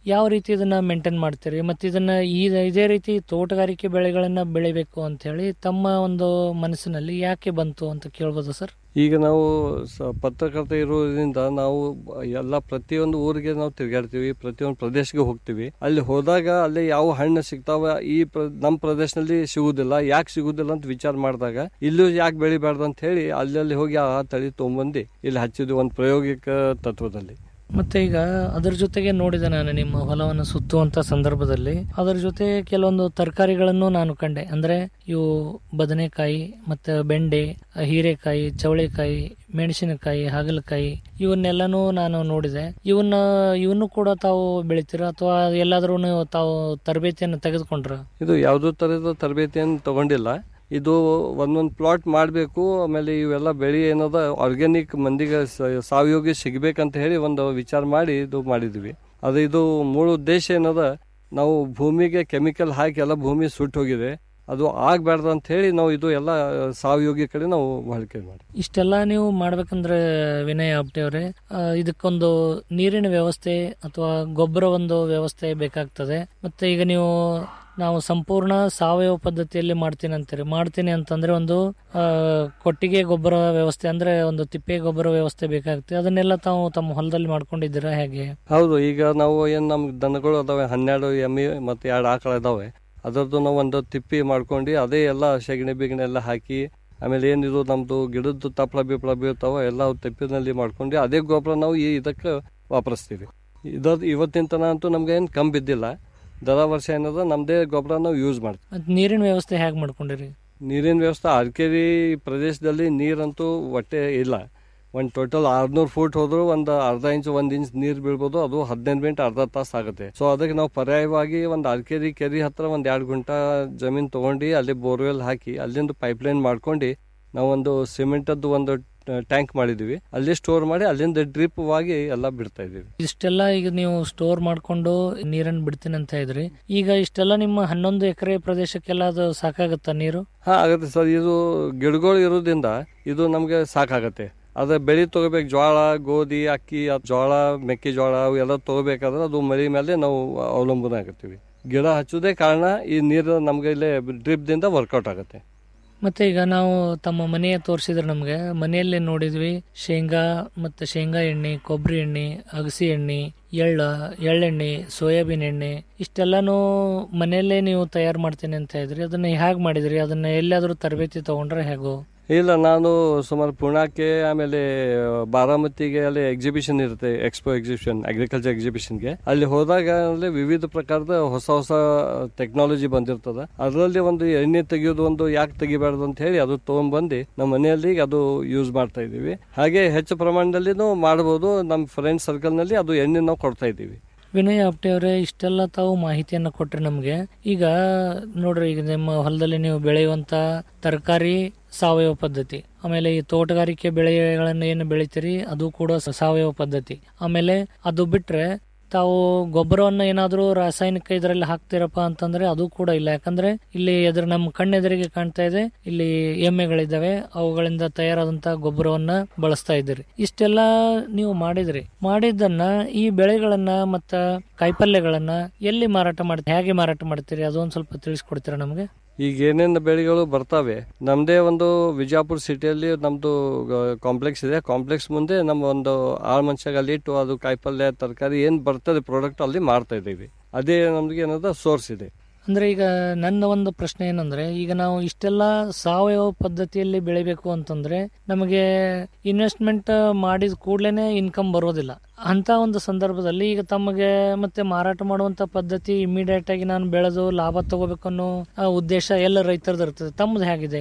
ಯಾವ ರೀತಿ ಇದನ್ನ ಮೇಂಟೈನ್ ಮಾಡ್ತೀರಿ ಮತ್ತೆ ಇದನ್ನ ಈ ಇದೇ ರೀತಿ ತೋಟಗಾರಿಕೆ ಬೆಳೆಗಳನ್ನ ಬೆಳಿಬೇಕು ಅಂತ ಹೇಳಿ ತಮ್ಮ ಒಂದು ಮನಸ್ಸಿನಲ್ಲಿ ಯಾಕೆ ಬಂತು ಅಂತ ಕೇಳ್ಬೋದು ಸರ್ ಈಗ ನಾವು ಸ ಪತ್ರಕರ್ತ ಇರೋದ್ರಿಂದ ನಾವು ಎಲ್ಲ ಪ್ರತಿಯೊಂದು ಊರಿಗೆ ನಾವು ತಿರುಗಾಡ್ತೀವಿ ಪ್ರತಿಯೊಂದು ಪ್ರದೇಶಕ್ಕೆ ಹೋಗ್ತೀವಿ ಅಲ್ಲಿ ಹೋದಾಗ ಅಲ್ಲಿ ಯಾವ ಹಣ್ಣು ಸಿಗ್ತಾವ ಈ ಪ್ರ ನಮ್ಮ ಪ್ರದೇಶದಲ್ಲಿ ಸಿಗುದಿಲ್ಲ ಯಾಕೆ ಸಿಗುದಿಲ್ಲ ಅಂತ ವಿಚಾರ ಮಾಡಿದಾಗ ಇಲ್ಲೂ ಯಾಕೆ ಬೆಳಿಬಾರ್ದು ಅಂತ ಹೇಳಿ ಅಲ್ಲಿ ಅಲ್ಲಿ ಹೋಗಿ ಆ ತಳಿ ತೊಗೊಂಬಂದು ಇಲ್ಲಿ ಹಚ್ಚಿದ್ವಿ ಒಂದು ಪ್ರಾಯೋಗಿಕ ತತ್ವದಲ್ಲಿ ಮತ್ತೆ ಈಗ ಅದರ ಜೊತೆಗೆ ನೋಡಿದೆ ನಾನು ನಿಮ್ಮ ಹೊಲವನ್ನು ಸುತ್ತುವಂತ ಸಂದರ್ಭದಲ್ಲಿ ಅದರ ಜೊತೆ ಕೆಲವೊಂದು ತರಕಾರಿಗಳನ್ನು ನಾನು ಕಂಡೆ ಅಂದ್ರೆ ಇವು ಬದನೆಕಾಯಿ ಮತ್ತೆ ಬೆಂಡೆ ಹೀರೆಕಾಯಿ ಚವಳೆಕಾಯಿ ಮೆಣಸಿನಕಾಯಿ ಹಾಗಲಕಾಯಿ ಇವನ್ನೆಲ್ಲನೂ ನಾನು ನೋಡಿದೆ ಇವನ್ನ ಇವನ್ನು ಕೂಡ ತಾವು ಬೆಳಿತೀರಾ ಅಥವಾ ಎಲ್ಲಾದ್ರೂ ತಾವು ತರಬೇತಿಯನ್ನು ತೆಗೆದುಕೊಂಡ್ರ ಇದು ಯಾವುದೋ ತರದ ತರಬೇತಿಯನ್ನು ತಗೊಂಡಿಲ್ಲ ಇದು ಒಂದೊಂದು ಪ್ಲಾಟ್ ಮಾಡಬೇಕು ಆಮೇಲೆ ಇವೆಲ್ಲ ಬೆಳೆ ಏನದ ಆರ್ಗ್ಯಾನಿಕ್ ಮಂದಿಗೆ ಸ- ಸಾವಯೋಗಿ ಸಿಗ್ಬೇಕಂತ ಹೇಳಿ ಒಂದು ವಿಚಾರ ಮಾಡಿ ಇದು ಮಾಡಿದ್ವಿ ಅದು ಇದು ಮೂಲ ಉದ್ದೇಶ ಏನದ ನಾವು ಭೂಮಿಗೆ ಕೆಮಿಕಲ್ ಹಾಕಿ ಎಲ್ಲ ಭೂಮಿ ಸುಟ್ಟು ಹೋಗಿದೆ ಅದು ಆಗ್ಬಾರ್ದು ಅಂತ ಹೇಳಿ ನಾವು ಇದು ಎಲ್ಲ ಸಾವಯೋಗಿ ಕಡೆ ನಾವು ಬಳಕೆ ಮಾಡಿ ಇಷ್ಟೆಲ್ಲ ನೀವು ಮಾಡ್ಬೇಕಂದ್ರೆ ವಿನಯ್ ಆಪ್ಟೆ ಅವರೇ ಇದಕ್ಕೊಂದು ನೀರಿನ ವ್ಯವಸ್ಥೆ ಅಥವಾ ಗೊಬ್ಬರ ಒಂದು ವ್ಯವಸ್ಥೆ ಬೇಕಾಗ್ತದೆ ಮತ್ತೆ ಈಗ ನೀವು ನಾವು ಸಂಪೂರ್ಣ ಸಾವಯವ ಪದ್ಧತಿಯಲ್ಲಿ ಮಾಡ್ತೀನಿ ಅಂತೀರಿ ಮಾಡ್ತೀನಿ ಅಂತಂದ್ರೆ ಒಂದು ಆ, ಕೊಟ್ಟಿಗೆ ಗೊಬ್ಬರ ವ್ಯವಸ್ಥೆ ಅಂದ್ರೆ ಒಂದು ತಿಪ್ಪೆ ಗೊಬ್ಬರ ವ್ಯವಸ್ಥೆ ಬೇಕಾಗುತ್ತೆ ಅದನ್ನೆಲ್ಲ ತಾವು ತಮ್ಮ ಹೊಲದಲ್ಲಿ ಮಾಡ್ಕೊಂಡಿದ್ದೀರಾ ಹೇಗೆ ಹೌದು ಈಗ ನಾವು ಏನು ನಮ್ಗೆ ದನಗಳು ಅದಾವೆ ಹನ್ನೆರಡು ಎಮ್ಮೆ ಮತ್ತು ಎರಡು ಆಕಳ ಇದಾವೆ ಅದರದ್ದು ನಾವು ಒಂದು ತಿಪ್ಪಿ ಮಾಡ್ಕೊಂಡು ಅದೇ ಎಲ್ಲ ಸೆಗಣಿ ಬಿಗಣಿ ಎಲ್ಲ ಹಾಕಿ ಆಮೇಲೆ ಏನಿದು ನಮ್ದು ಗಿಡದ್ದು ತಪ್ಪಲ ಬಿಪ್ಪಳ ಬೀಳ್ತಾವ ಎಲ್ಲ ಅವು ತಿಪ್ಪಿನಲ್ಲಿ ಮಾಡ್ಕೊಂಡು ಅದೇ ಗೊಬ್ಬರ ನಾವು ಈ ಇದಕ್ಕೆ ವಾಪರಿಸ್ತೀವಿ ಇದಾದ ಇವತ್ತಿನ ತನ ಅಂತೂ ನಮ್ಗೆ ಏನು ಕಮ್ಮಿ ಬಿದ್ದಿಲ್ಲ ದರ ವರ್ಷ ಏನದ ನಮ್ಮದೇ ಗೊಬ್ಬರ ನಾವು ಯೂಸ್ ಮಾಡ್ತೀವಿ ಮತ್ತ್ ನೀರಿನ ವ್ಯವಸ್ಥೆ ಹೇಗೆ ಮಾಡ್ಕೊಂಡಿರಿ ನೀರಿನ ವ್ಯವಸ್ಥೆ ಅರಕೇರಿ ಪ್ರದೇಶದಲ್ಲಿ ನೀರಂತೂ ಒಟ್ಟೆ ಇಲ್ಲ ಒಂದು ಟೋಟಲ್ ಆರ್ನೂರು ಫೂಟ್ ಹೋದ್ರು ಒಂದು ಅರ್ಧ ಇಂಚ್ ಒಂದು ಇಂಚ್ ನೀರು ಬೀಳ್ಬೋದು ಅದು ಹದಿನೈದು ಮಿನಿಟ್ ಅರ್ಧ ತಾಸು ಆಗುತ್ತೆ ಸೊ ಅದಕ್ಕೆ ನಾವು ಪರ್ಯಾಯವಾಗಿ ಒಂದು ಅರಕೇರಿ ಕೆರೆ ಹತ್ರ ಒಂದು ಎರಡು ಗುಂಟ ಜಮೀನು ತೊಗೊಂಡು ಅಲ್ಲಿ ಬೋರ್ವೆಲ್ ಹಾಕಿ ಅಲ್ಲಿಂದ ಪೈಪ್ಲೈನ್ ಮಾಡ್ಕೊಂಡು ನಾವೊಂದು ಸಿಮೆಂಟದ್ದು ಒಂದು ಟ್ಯಾಂಕ್ ಮಾಡಿದ್ವಿ ಅಲ್ಲಿ ಸ್ಟೋರ್ ಮಾಡಿ ಅಲ್ಲಿಂದ ಡ್ರಿಪ್ ವಾಗಿ ಎಲ್ಲ ಬಿಡ್ತಾ ಇದೀವಿ ಇಷ್ಟೆಲ್ಲ ಈಗ ನೀವು ಸ್ಟೋರ್ ಮಾಡ್ಕೊಂಡು ನೀರನ್ನು ಬಿಡ್ತೀನಿ ಅಂತ ಇದ್ರಿ ಈಗ ಇಷ್ಟೆಲ್ಲ ನಿಮ್ಮ ಹನ್ನೊಂದು ಎಕರೆ ಪ್ರದೇಶಕ್ಕೆಲ್ಲ ಅದು ಸಾಕಾಗುತ್ತಾ ನೀರು ಹಾ ಆಗತ್ತೆ ಸರ್ ಇದು ಗಿಡಗಳು ಇರೋದ್ರಿಂದ ಇದು ನಮ್ಗೆ ಸಾಕಾಗತ್ತೆ ಅದ ಬೆಳೆ ತಗೋಬೇಕು ಜೋಳ ಗೋಧಿ ಅಕ್ಕಿ ಅದ್ ಜೋಳ ಮೆಕ್ಕೆಜೋಳ ಅವು ಎಲ್ಲ ತಗೋಬೇಕಾದ್ರೆ ಅದು ಮಳೆ ಮೇಲೆ ನಾವು ಅವಲಂಬನೆ ಆಗತ್ತೀವಿ ಗಿಡ ಹಚ್ಚೋದೇ ಕಾರಣ ಈ ನೀರು ನಮ್ಗೆ ಇಲ್ಲೇ ಡ್ರಿಪ್ ದಿಂದ ವರ್ಕೌಟ್ ಆಗುತ್ತೆ ಮತ್ತೆ ಈಗ ನಾವು ತಮ್ಮ ಮನೆಯ ತೋರಿಸಿದ್ರೆ ನಮ್ಗೆ ಮನೆಯಲ್ಲೇ ನೋಡಿದ್ವಿ ಶೇಂಗಾ ಮತ್ತೆ ಶೇಂಗಾ ಎಣ್ಣೆ ಕೊಬ್ಬರಿ ಎಣ್ಣೆ ಅಗಸಿ ಎಣ್ಣೆ ಎಳ್ಳ ಎಳ್ಳೆಣ್ಣೆ ಸೋಯಾಬೀನ್ ಎಣ್ಣೆ ಇಷ್ಟೆಲ್ಲಾನು ಮನೆಯಲ್ಲೇ ನೀವು ತಯಾರು ಮಾಡ್ತೀನಿ ಅಂತ ಇದ್ರಿ ಅದನ್ನ ಹೇಗೆ ಮಾಡಿದ್ರಿ ಅದನ್ನ ಎಲ್ಲಿಯಾದ್ರೂ ತರಬೇತಿ ತಗೊಂಡ್ರೆ ಹೇಗೋ ಇಲ್ಲ ನಾನು ಸುಮಾರು ಪುಣಾಕ್ಕೆ ಆಮೇಲೆ ಬಾರಾಮತಿಗೆ ಅಲ್ಲಿ ಎಕ್ಸಿಬಿಷನ್ ಇರುತ್ತೆ ಎಕ್ಸ್ಪೋ ಎಕ್ಸಿಬಿಷನ್ ಅಗ್ರಿಕಲ್ಚರ್ ಎಕ್ಸಿಬಿಷನ್ಗೆ ಅಲ್ಲಿ ಹೋದಾಗ ಅಲ್ಲಿ ವಿವಿಧ ಪ್ರಕಾರದ ಹೊಸ ಹೊಸ ಟೆಕ್ನಾಲಜಿ ಬಂದಿರ್ತದ ಅದರಲ್ಲಿ ಒಂದು ಎಣ್ಣೆ ತೆಗೆಯೋದು ಒಂದು ಯಾಕೆ ತೆಗಿಬಾರ್ದು ಅಂತ ಹೇಳಿ ಅದು ತಗೊಂಡ್ಬಂದು ನಮ್ಮ ಮನೆಯಲ್ಲಿ ಅದು ಯೂಸ್ ಮಾಡ್ತಾ ಇದೀವಿ ಹಾಗೆ ಹೆಚ್ಚು ಪ್ರಮಾಣದಲ್ಲಿನೂ ಮಾಡಬಹುದು ನಮ್ಮ ಫ್ರೆಂಡ್ ಸರ್ಕಲ್ ನಲ್ಲಿ ಅದು ಎಣ್ಣೆ ನಾವು ಕೊಡ್ತಾ ಇದ್ದೀವಿ ವಿನಯ್ ಆಪ್ಟೆ ಅವರೇ ಇಷ್ಟೆಲ್ಲ ತಾವು ಮಾಹಿತಿಯನ್ನ ಕೊಟ್ರಿ ನಮ್ಗೆ ಈಗ ನೋಡ್ರಿ ಈಗ ನಿಮ್ಮ ಹೊಲದಲ್ಲಿ ನೀವು ಬೆಳೆಯುವಂತ ತರಕಾರಿ ಸಾವಯವ ಪದ್ಧತಿ ಆಮೇಲೆ ಈ ತೋಟಗಾರಿಕೆ ಬೆಳೆಗಳನ್ನ ಏನು ಬೆಳಿತೀರಿ ಅದು ಕೂಡ ಸ- ಸಾವಯವ ಪದ್ಧತಿ ಆಮೇಲೆ ಅದು ಬಿಟ್ರೆ ತಾವು ಗೊಬ್ಬರವನ್ನ ಏನಾದ್ರೂ ರಾಸಾಯನಿಕ ಇದರಲ್ಲಿ ಹಾಕ್ತಿರಪ್ಪ ಅಂತಂದ್ರೆ ಅದು ಕೂಡ ಇಲ್ಲ ಯಾಕಂದ್ರೆ ಇಲ್ಲಿ ಎದುರು ನಮ್ಮ ಕಣ್ಣೆದುರಿಗೆ ಕಾಣ್ತಾ ಇದೆ ಇಲ್ಲಿ ಎಮ್ಮೆಗಳಿದ್ದಾವೆ ಅವುಗಳಿಂದ ತಯಾರಾದಂತ ಗೊಬ್ಬರವನ್ನ ಬಳಸ್ತಾ ಇದ್ದೀರಿ ಇಷ್ಟೆಲ್ಲ ನೀವು ಮಾಡಿದ್ರಿ ಮಾಡಿದ್ದನ್ನ ಈ ಬೆಳೆಗಳನ್ನ ಮತ್ತ ಕಾಯಿಪಲ್ಯಗಳನ್ನ ಎಲ್ಲಿ ಮಾರಾಟ ಮಾಡ್ತೀರಿ ಹೇಗೆ ಮಾರಾಟ ಮಾಡ್ತೀರಿ ಅದೊಂದ್ ಸ್ವಲ್ಪ ತಿಳಿಸ್ಕೊಡ್ತೀರಾ ನಮ್ಗೆ ಈಗ ಏನೇನು ಬೆಳೆಗಳು ಬರ್ತಾವೆ ನಮ್ದೇ ಒಂದು ವಿಜಯಪುರ ಸಿಟಿಯಲ್ಲಿ ನಮ್ದು ಕಾಂಪ್ಲೆಕ್ಸ್ ಇದೆ ಕಾಂಪ್ಲೆಕ್ಸ್ ಮುಂದೆ ನಮ್ಮ ಒಂದು ಆಳ್ ಮನುಷ್ಯಾಗ ಅಲ್ಲಿ ಇಟ್ಟು ಅದು ಕಾಯಿಪಲ್ಯ ತರಕಾರಿ ಏನ್ ಬರ್ತದೆ ಪ್ರಾಡಕ್ಟ್ ಅಲ್ಲಿ ಮಾರ್ತಾ ಇದ್ದೀವಿ ಅದೇ ನಮ್ಗೆ ಏನದ ಸೋರ್ಸ್ ಇದೆ ಅಂದ್ರೆ ಈಗ ನನ್ನ ಒಂದು ಪ್ರಶ್ನೆ ಏನಂದ್ರೆ ಈಗ ನಾವು ಇಷ್ಟೆಲ್ಲ ಸಾವಯವ ಪದ್ಧತಿಯಲ್ಲಿ ಬೆಳಿಬೇಕು ಅಂತಂದ್ರೆ ನಮಗೆ ಇನ್ವೆಸ್ಟ್ಮೆಂಟ್ ಮಾಡಿದ ಕೂಡ್ಲೇನೆ ಇನ್ಕಮ್ ಬರೋದಿಲ್ಲ ಅಂತ ಒಂದು ಸಂದರ್ಭದಲ್ಲಿ ಈಗ ತಮಗೆ ಮತ್ತೆ ಮಾರಾಟ ಮಾಡುವಂತ ಪದ್ಧತಿ ಇಮಿಡಿಯೇಟ್ ಆಗಿ ನಾನು ಬೆಳೆದು ಲಾಭ ತಗೋಬೇಕು ಅನ್ನೋ ಆ ಉದ್ದೇಶ ಎಲ್ಲ ರೈತರದ್ದು ಇರ್ತದೆ ತಮ್ಮದು ಹೇಗಿದೆ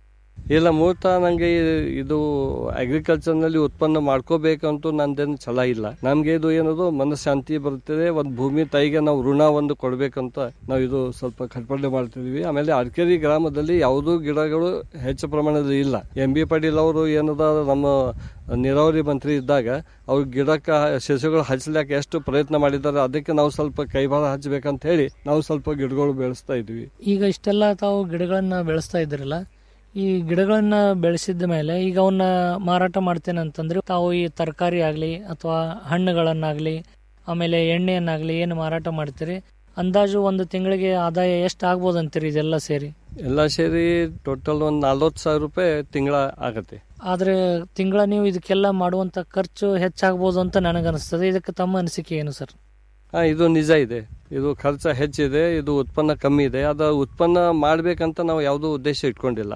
ಇಲ್ಲ ಮೂಲತಃ ನಂಗೆ ಈ- ಇದು ಅಗ್ರಿಕಲ್ಚರ್ ನಲ್ಲಿ ಉತ್ಪನ್ನ ಮಾಡ್ಕೋಬೇಕಂತೂ ನಂದೇನು ಛಲ ಇಲ್ಲ ನಮ್ಗೆ ಇದು ಏನದು ಮನಃಶಾಂತಿ ಬರ್ತದೆ ಒಂದು ಭೂಮಿ ತಾಯಿಗೆ ನಾವು ಋಣ ಒಂದು ಕೊಡ್ಬೇಕಂತ ನಾವು ಇದು ಸ್ವಲ್ಪ ಕಟ್ಪಾಡೆ ಮಾಡ್ತಿದೀವಿ ಆಮೇಲೆ ಅರ್ಕೆರಿ ಗ್ರಾಮದಲ್ಲಿ ಯಾವುದೂ ಗಿಡಗಳು ಹೆಚ್ಚು ಪ್ರಮಾಣದಲ್ಲಿ ಇಲ್ಲ ಎಂ ಬಿ ಪಾಟೀಲ್ ಅವರು ಏನದ ನಮ್ಮ ನೀರಾವರಿ ಮಂತ್ರಿ ಇದ್ದಾಗ ಅವ್ರು ಗಿಡಕ್ಕೆ ಸಸ್ಯಗಳು ಹಚ್ಚಲಿಕ್ಕೆ ಎಷ್ಟು ಪ್ರಯತ್ನ ಮಾಡಿದ್ದಾರೆ ಅದಕ್ಕೆ ನಾವು ಸ್ವಲ್ಪ ಕೈಬಾರ ಹಚ್ಚಬೇಕಂತ ಹೇಳಿ ನಾವು ಸ್ವಲ್ಪ ಗಿಡಗಳು ಬೆಳೆಸ್ತಾ ಇದ್ವಿ ಈಗ ಇಷ್ಟೆಲ್ಲ ತಾವು ಗಿಡಗಳನ್ನ ಬೆಳೆಸ್ತಾ ಇದ್ರಲ್ಲ ಈ ಗಿಡಗಳನ್ನ ಬೆಳೆಸಿದ ಮೇಲೆ ಈಗ ಅವನ್ನ ಮಾರಾಟ ಮಾಡ್ತೇನೆ ಅಂತಂದ್ರೆ ತಾವು ಈ ತರಕಾರಿ ಆಗ್ಲಿ ಅಥವಾ ಹಣ್ಣುಗಳನ್ನಾಗ್ಲಿ ಆಮೇಲೆ ಎಣ್ಣೆಯನ್ನಾಗಲಿ ಏನು ಮಾರಾಟ ಮಾಡ್ತೀರಿ ಅಂದಾಜು ಒಂದು ತಿಂಗಳಿಗೆ ಆದಾಯ ಎಷ್ಟು ಆಗ್ಬೋದು ಅಂತೀರಿ ಇದೆಲ್ಲ ಸೇರಿ ಎಲ್ಲ ಸೇರಿ ಟೋಟಲ್ ಒಂದು ನಲ್ವತ್ತು ಸಾವಿರ ರೂಪಾಯಿ ತಿಂಗಳ ಆಗತ್ತೆ ಆದರೆ ತಿಂಗಳ ನೀವು ಇದಕ್ಕೆಲ್ಲ ಮಾಡುವಂಥ ಖರ್ಚು ಹೆಚ್ಚಾಗ್ಬೋದು ಅಂತ ನನಗನ್ನಿಸ್ತದೆ ಇದಕ್ಕೆ ತಮ್ಮ ಅನಿಸಿಕೆ ಏನು ಸರ್ ಹಾಂ ಇದು ನಿಜ ಇದೆ ಇದು ಖರ್ಚು ಹೆಚ್ಚಿದೆ ಇದು ಉತ್ಪನ್ನ ಕಮ್ಮಿ ಇದೆ ಅದು ಉತ್ಪನ್ನ ಮಾಡಬೇಕಂತ ನಾವು ಯಾವುದೂ ಉದ್ದೇಶ ಇಟ್ಕೊಂಡಿಲ್ಲ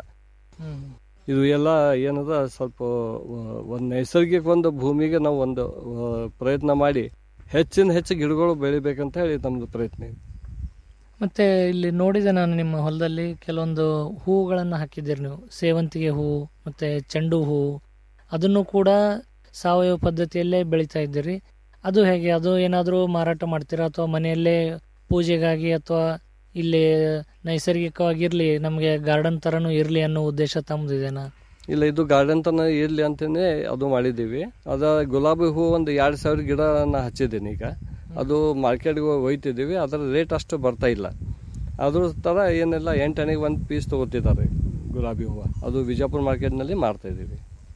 ಇದು ಎಲ್ಲ ಏನದ ಸ್ವಲ್ಪ ಒಂದು ನೈಸರ್ಗಿಕ ಒಂದು ಭೂಮಿಗೆ ನಾವು ಒಂದು ಆ, ಪ್ರಯತ್ನ ಮಾಡಿ ಹೆಚ್ಚಿನ ಹೆಚ್ಚು ಗಿಡಗಳು ಬೆಳಿಬೇಕಂತ ಹೇಳಿ ನಮ್ಮದು ಪ್ರಯತ್ನ ಇದೆ ಮತ್ತೆ ಇಲ್ಲಿ ನೋಡಿದೆ ನಾನು ನಿಮ್ಮ ಹೊಲದಲ್ಲಿ ಕೆಲವೊಂದು ಹೂವುಗಳನ್ನು ಹಾಕಿದ್ದೀರಿ ನೀವು ಸೇವಂತಿಗೆ ಹೂವು ಮತ್ತೆ ಚೆಂಡು ಹೂವು ಅದನ್ನು ಕೂಡ ಸಾವಯವ ಪದ್ಧತಿಯಲ್ಲೇ ಬೆಳೀತಾ ಇದ್ದೀರಿ ಅದು ಹೇಗೆ ಅದು ಏನಾದರೂ ಮಾರಾಟ ಮಾಡ್ತೀರಾ ಅಥವಾ ಮನೆಯಲ್ಲೇ ಪೂಜೆಗಾಗಿ ಅಥವಾ ಇಲ್ಲಿ ನೈಸರ್ಗಿಕವಾಗಿರಲಿ ನಮಗೆ ಗಾರ್ಡನ್ ಥರನೂ ಇರಲಿ ಅನ್ನೋ ಉದ್ದೇಶ ತಮ್ಮದಿದೆನಾ ಇಲ್ಲ ಇದು ಗಾರ್ಡನ್ ತನ ಇರ್ಲಿ ಅಂತಲೇ ಅದು ಮಾಡಿದ್ದೀವಿ ಅದ ಗುಲಾಬಿ ಹೂ ಒಂದು ಎರಡು ಸಾವಿರ ಗಿಡ ನಾ ಹಚ್ಚಿದ್ದೀನಿ ಈಗ ಅದು ಮಾರ್ಕೆಟ್ಗೆ ಒಯ್ತಿದ್ದೀವಿ ಅದರ ರೇಟ್ ಅಷ್ಟು ಬರ್ತಾ ಇಲ್ಲ ಅದ್ರ ಥರ ಏನೆಲ್ಲ ಎಂಟನೆಗೆ ಒಂದು ಪೀಸ್ ತೊಗೋತಿದ್ದಾರೆ ಗುಲಾಬಿ ಹೂವು ಅದು ವಿಜಯಪುರ ಮಾರ್ಕೆಟ್ನಲ್ಲಿ ಮಾರ್ತಾ ಇದ್ದೀವಿ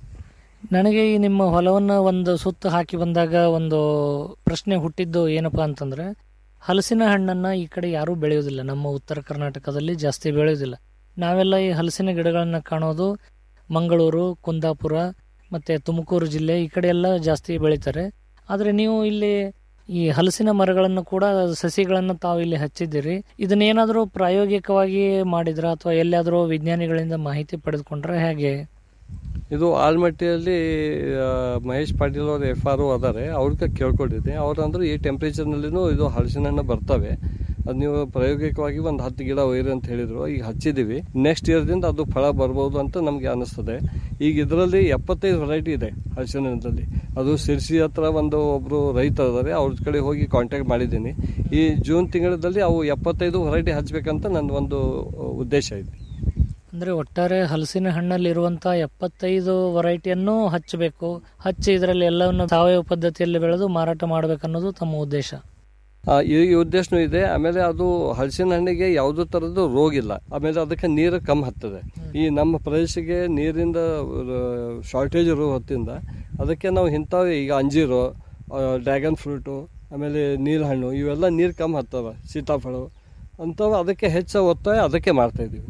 ನನಗೆ ಈ ನಿಮ್ಮ ಹೊಲವನ್ನು ಒಂದು ಸುತ್ತು ಹಾಕಿ ಬಂದಾಗ ಒಂದು ಪ್ರಶ್ನೆ ಹುಟ್ಟಿದ್ದು ಏನಪ್ಪಾ ಅಂತಂದ್ರೆ ಹಲಸಿನ ಹಣ್ಣನ್ನ ಈ ಕಡೆ ಯಾರೂ ಬೆಳೆಯೋದಿಲ್ಲ ನಮ್ಮ ಉತ್ತರ ಕರ್ನಾಟಕದಲ್ಲಿ ಜಾಸ್ತಿ ಬೆಳೆಯೋದಿಲ್ಲ ನಾವೆಲ್ಲ ಈ ಹಲಸಿನ ಗಿಡಗಳನ್ನ ಕಾಣೋದು ಮಂಗಳೂರು ಕುಂದಾಪುರ ಮತ್ತೆ ತುಮಕೂರು ಜಿಲ್ಲೆ ಈ ಕಡೆ ಎಲ್ಲ ಜಾಸ್ತಿ ಬೆಳೀತಾರೆ ಆದರೆ ನೀವು ಇಲ್ಲಿ ಈ ಹಲಸಿನ ಮರಗಳನ್ನು ಕೂಡ ಸಸಿಗಳನ್ನು ತಾವು ಇಲ್ಲಿ ಹಚ್ಚಿದ್ದೀರಿ ಇದನ್ನೇನಾದರೂ ಪ್ರಾಯೋಗಿಕವಾಗಿ ಮಾಡಿದ್ರ ಅಥವಾ ಎಲ್ಲಿಯಾದರೂ ವಿಜ್ಞಾನಿಗಳಿಂದ ಮಾಹಿತಿ ಪಡೆದುಕೊಂಡ್ರೆ ಹೇಗೆ ಇದು ಆಲ್ಮಟ್ಟಿಯಲ್ಲಿ ಆ, ಮಹೇಶ್ ಪಾಟೀಲ್ ಅವರು ಎಫ್ ಆರ್ ಅದಾರೆ ಅವ್ರಿಗೆ ಕೇಳ್ಕೊಂಡಿದ್ದೆ ಅವ್ರು ಅಂದ್ರೆ ಈ ಟೆಂಪ್ರೇಚರ್ನಲ್ಲಿನೂ ಇದು ಹಲಸಿನ ಹಣ್ಣು ಬರ್ತವೆ ಅದು ನೀವು ಪ್ರಾಯೋಗಿಕವಾಗಿ ಒಂದು ಹತ್ತು ಗಿಡ ಒಯ್ರಿ ಅಂತ ಹೇಳಿದ್ರು ಈಗ ಹಚ್ಚಿದ್ದೀವಿ ನೆಕ್ಸ್ಟ್ ಇಯರ್ದಿಂದ ಅದು ಫಲ ಬರ್ಬೋದು ಅಂತ ನಮಗೆ ಅನಿಸ್ತದೆ ಈಗ ಇದರಲ್ಲಿ ಎಪ್ಪತ್ತೈದು ವೆರೈಟಿ ಇದೆ ಹಲಸಿನ ಹಣ್ಣಲ್ಲಿ ಅದು ಸಿರ್ಸಿ ಹತ್ರ ಒಂದು ಒಬ್ಬರು ರೈತ ಇದ್ದಾರೆ ಅವ್ರ ಕಡೆ ಹೋಗಿ ಕಾಂಟ್ಯಾಕ್ಟ್ ಮಾಡಿದ್ದೀನಿ ಈ ಜೂನ್ ತಿಂಗಳಲ್ಲಿ ಅವು ಎಪ್ಪತ್ತೈದು ವೆರೈಟಿ ಹಚ್ಬೇಕಂತ ನನ್ನ ಒಂದು ಉದ್ದೇಶ ಇದೆ ಅಂದ್ರೆ ಒಟ್ಟಾರೆ ಹಲಸಿನ ಹಣ್ಣಲ್ಲಿರುವಂತ ಎಪ್ಪತ್ತೈದು ವೆರೈಟಿಯನ್ನು ಹಚ್ಚಬೇಕು ಹಚ್ಚಿ ಇದರಲ್ಲಿ ಎಲ್ಲವನ್ನು ಸಾವಯವ ಪದ್ಧತಿಯಲ್ಲಿ ಬೆಳೆದು ಮಾರಾಟ ಮಾಡಬೇಕನ್ನೋದು ತಮ್ಮ ಉದ್ದೇಶ ಆ, ಈ ಈ ಉದ್ದೇಶನೂ ಇದೆ ಆಮೇಲೆ ಅದು ಹಲಸಿನ ಹಣ್ಣಿಗೆ ಯಾವುದೇ ಥರದ್ದು ರೋಗ ಇಲ್ಲ ಆಮೇಲೆ ಅದಕ್ಕೆ ನೀರು ಕಮ್ಮಿ ಹತ್ತದೆ ಈ ನಮ್ಮ ಪ್ರದೇಶಕ್ಕೆ ನೀರಿಂದ ಶಾರ್ಟೇಜ್ ಇರೋ ಹೊತ್ತಿಂದ ಅದಕ್ಕೆ ನಾವು ಇಂಥವು ಈಗ ಅಂಜೀರು ಡ್ರ್ಯಾಗನ್ ಫ್ರೂಟು ಆಮೇಲೆ ನೀಲಹಣ್ಣು ಇವೆಲ್ಲ ನೀರು ಕಮ್ಮಿ ಹತ್ತವ ಸೀತಾಫಲ ಅಂಥವು ಅದಕ್ಕೆ ಹೆಚ್ಚು ಒತ್ತಾಯ ಅದಕ್ಕೆ ಮಾಡ್ತಾ ಇದ್ದೀವಿ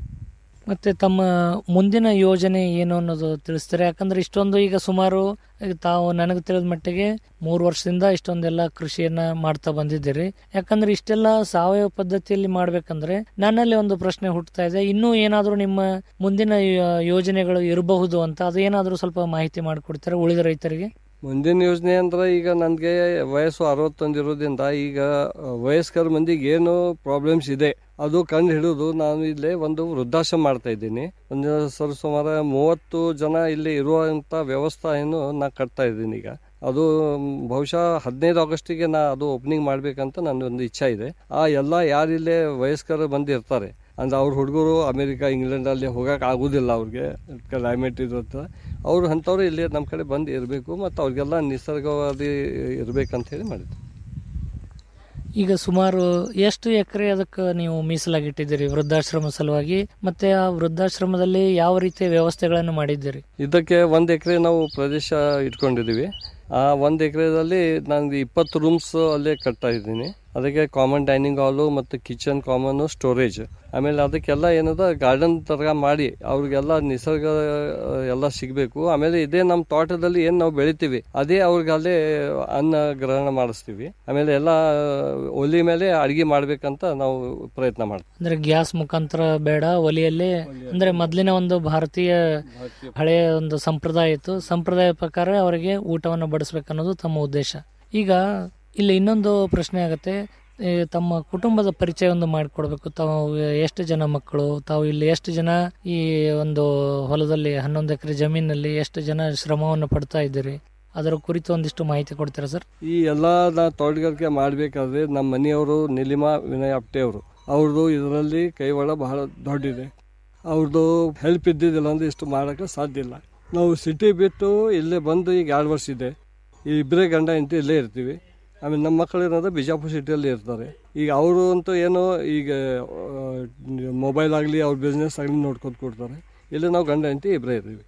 ಮತ್ತೆ ತಮ್ಮ ಮುಂದಿನ ಯೋಜನೆ ಏನು ಅನ್ನೋದು ತಿಳಿಸ್ತಾರೆ ಯಾಕಂದ್ರೆ ಇಷ್ಟೊಂದು ಈಗ ಸುಮಾರು ಈಗ ತಾವು ನನಗೆ ತಿಳಿದ ಮಟ್ಟಿಗೆ ಮೂರು ವರ್ಷದಿಂದ ಇಷ್ಟೊಂದೆಲ್ಲ ಕೃಷಿಯನ್ನ ಮಾಡ್ತಾ ಬಂದಿದ್ದೀರಿ ಯಾಕಂದ್ರೆ ಇಷ್ಟೆಲ್ಲ ಸಾವಯವ ಪದ್ಧತಿಯಲ್ಲಿ ಮಾಡ್ಬೇಕಂದ್ರೆ ನನ್ನಲ್ಲಿ ಒಂದು ಪ್ರಶ್ನೆ ಹುಟ್ಟುತ್ತಾ ಇದೆ ಇನ್ನೂ ಏನಾದರೂ ನಿಮ್ಮ ಮುಂದಿನ ಯೋ- ಯೋಜನೆಗಳು ಇರಬಹುದು ಅಂತ ಅದು ಏನಾದರೂ ಸ್ವಲ್ಪ ಮಾಹಿತಿ ಮಾಡಿಕೊಡ್ತಾರೆ ಉಳಿದ ರೈತರಿಗೆ ಮುಂದಿನ ಯೋಜನೆ ಅಂದ್ರೆ ಈಗ ನನಗೆ ವಯಸ್ಸು ಅರವತ್ತೊಂದು ಇರೋದ್ರಿಂದ ಈಗ ಆ, ವಯಸ್ಕರ ಮಂದಿಗೆ ಏನು ಪ್ರಾಬ್ಲಮ್ಸ್ ಇದೆ ಅದು ಕಂಡು ಹಿಡಿದು ನಾನು ಇಲ್ಲೇ ಒಂದು ವೃದ್ಧಾಶ್ರಮ ಮಾಡ್ತಾ ಇದ್ದೀನಿ ಒಂದು ಸರ್ ಸುಮಾರು ಮೂವತ್ತು ಜನ ಇಲ್ಲಿ ಇರುವಂತ ವ್ಯವಸ್ಥೆಯನ್ನು ನಾ ಕಟ್ತಾ ಇದ್ದೀನಿ ಈಗ ಅದು ಮ್, ಬಹುಶಃ ಹದಿನೈದು ಆಗಸ್ಟಿಗೆ ನಾ ಅದು ಓಪನಿಂಗ್ ಮಾಡ್ಬೇಕಂತ ನನ್ನ ಒಂದು ಇಚ್ಛೆ ಇದೆ ಆ ಎಲ್ಲ ಯಾರಿಲ್ಲೇ ವಯಸ್ಕರು ಬಂದು ಇರ್ತಾರೆ ಅಂದ್ರೆ ಅವ್ರ ಹುಡುಗರು ಅಮೆರಿಕ ಇಂಗ್ಲೆಂಡ್ ಅಲ್ಲಿ ಹೋಗಕ್ಕೆ ಆಗುದಿಲ್ಲ ಅವ್ರಿಗೆ ಕ್ಲೈಮೇಟ್ ಇರುತ್ತೆ ಅವ್ರು ಅಂಥವ್ರು ಇಲ್ಲಿ ನಮ್ಮ ಕಡೆ ಬಂದು ಇರಬೇಕು ಮತ್ತು ಅವ್ರಿಗೆಲ್ಲ ನಿಸರ್ಗವಾದಿ ಇರ್ಬೇಕಂತ ಹೇಳಿ ಮಾಡಿದ್ವಿ ಈಗ ಸುಮಾರು ಎಷ್ಟು ಎಕರೆ ಅದಕ್ಕೆ ನೀವು ಮೀಸಲಾಗಿಟ್ಟಿದ್ದೀರಿ ವೃದ್ಧಾಶ್ರಮ ಸಲುವಾಗಿ ಮತ್ತೆ ಆ ವೃದ್ಧಾಶ್ರಮದಲ್ಲಿ ಯಾವ ರೀತಿಯ ವ್ಯವಸ್ಥೆಗಳನ್ನು ಮಾಡಿದ್ದೀರಿ ಇದಕ್ಕೆ ಒಂದು ಎಕರೆ ನಾವು ಪ್ರದೇಶ ಇಟ್ಕೊಂಡಿದ್ದೀವಿ ಆ ಒಂದು ಎಕರೆದಲ್ಲಿ ನಾನು ಇಪ್ಪತ್ತು ರೂಮ್ಸ್ ಅಲ್ಲೇ ಕಟ್ತಾ ಇದ್ದೀನಿ ಅದಕ್ಕೆ ಕಾಮನ್ ಡೈನಿಂಗ್ ಹಾಲು ಮತ್ತು ಕಿಚನ್ ಕಾಮನ್ ಸ್ಟೋರೇಜ್ ಆಮೇಲೆ ಅದಕ್ಕೆಲ್ಲ ಏನದ ಗಾರ್ಡನ್ ತರ ಮಾಡಿ ಅವ್ರಿಗೆಲ್ಲ ನಿಸರ್ಗ ಆ, ಎಲ್ಲ ಸಿಗಬೇಕು ಆಮೇಲೆ ಇದೇ ನಮ್ಮ ತೋಟದಲ್ಲಿ ಏನು ನಾವು ಬೆಳಿತೀವಿ ಅದೇ ಅವ್ರಿಗೆ ಅಲ್ಲೇ ಅನ್ನ ಗ್ರಹಣ ಮಾಡಿಸ್ತೀವಿ ಆಮೇಲೆ ಎಲ್ಲ ಒಲಿ ಮೇಲೆ ಅಡಿಗೆ ಮಾಡ್ಬೇಕಂತ ನಾವು ಪ್ರಯತ್ನ ಮಾಡ್ತೀವಿ ಅಂದ್ರೆ ಗ್ಯಾಸ್ ಮುಖಾಂತರ ಬೇಡ ಒಲಿಯಲ್ಲೇ ಅಂದ್ರೆ ಮೊದಲಿನ ಒಂದು ಭಾರತೀಯ ಹಳೆಯ ಒಂದು ಸಂಪ್ರದಾಯ ಇತ್ತು ಸಂಪ್ರದಾಯ ಪ್ರಕಾರ ಅವರಿಗೆ ಊಟವನ್ನು ಬಡಿಸ್ಬೇಕನ್ನೋದು ತಮ್ಮ ಉದ್ದೇಶ ಈಗ ಇಲ್ಲಿ ಇನ್ನೊಂದು ಪ್ರಶ್ನೆ ಆಗತ್ತೆ ಈ ತಮ್ಮ ಕುಟುಂಬದ ಪರಿಚಯ ಒಂದು ಮಾಡಿಕೊಡ್ಬೇಕು ತಾವು ಎಷ್ಟು ಜನ ಮಕ್ಕಳು ತಾವು ಇಲ್ಲಿ ಎಷ್ಟು ಜನ ಈ ಒಂದು ಹೊಲದಲ್ಲಿ ಹನ್ನೊಂದು ಎಕರೆ ಜಮೀನಲ್ಲಿ ಎಷ್ಟು ಜನ ಶ್ರಮವನ್ನು ಪಡ್ತಾ ಇದ್ದೀರಿ ಅದರ ಕುರಿತು ಒಂದಿಷ್ಟು ಮಾಹಿತಿ ಕೊಡ್ತೀರಾ ಸರ್ ಈ ಎಲ್ಲ ನಾ ತೋಟಗಾರಿಕೆ ಮಾಡಬೇಕಾದ್ರೆ ನಮ್ಮ ಮನೆಯವರು ನಿಲಿಮಾ ವಿನಯ್ ಅಪ್ಟೆ ಅವರು ಅವ್ರದ್ದು ಇದರಲ್ಲಿ ಕೈವಾಡ ಬಹಳ ದೊಡ್ಡಿದೆ ಅವ್ರದ್ದು ಹೆಲ್ಪ್ ಇದ್ದಿದ್ದಿಲ್ಲ ಅಂದ್ರೆ ಇಷ್ಟು ಮಾಡೋಕ್ಕೆ ಸಾಧ್ಯ ಇಲ್ಲ ನಾವು ಸಿಟಿ ಬಿಟ್ಟು ಇಲ್ಲೇ ಬಂದು ಈಗ ಎರಡು ವರ್ಷ ಇದೆ ಈ ಇಬ್ಬರೇ ಗಂಡ ಹೆಂಡತಿ ಇಲ್ಲೇ ಇರ್ತೀವಿ ಆಮೇಲೆ ನಮ್ಮ ಮಕ್ಕಳು ಏನಂದ್ರೆ ಬಿಜಾಪುರ ಸಿಟಿಯಲ್ಲಿ ಇರ್ತಾರೆ ಈಗ ಅವರು ಅಂತೂ ಏನೋ ಈಗ ಮೊಬೈಲ್ ಆಗಲಿ ಅವ್ರ ಬಿಸ್ನೆಸ್ ಆಗಲಿ ನೋಡ್ಕೊಂಡು ಕೊಡ್ತಾರೆ ಇಲ್ಲಿ ನಾವು ಗಂಡ ಹೆಂಡತಿ ಇಬ್ಬರೇ ಇರ್ತೀವಿ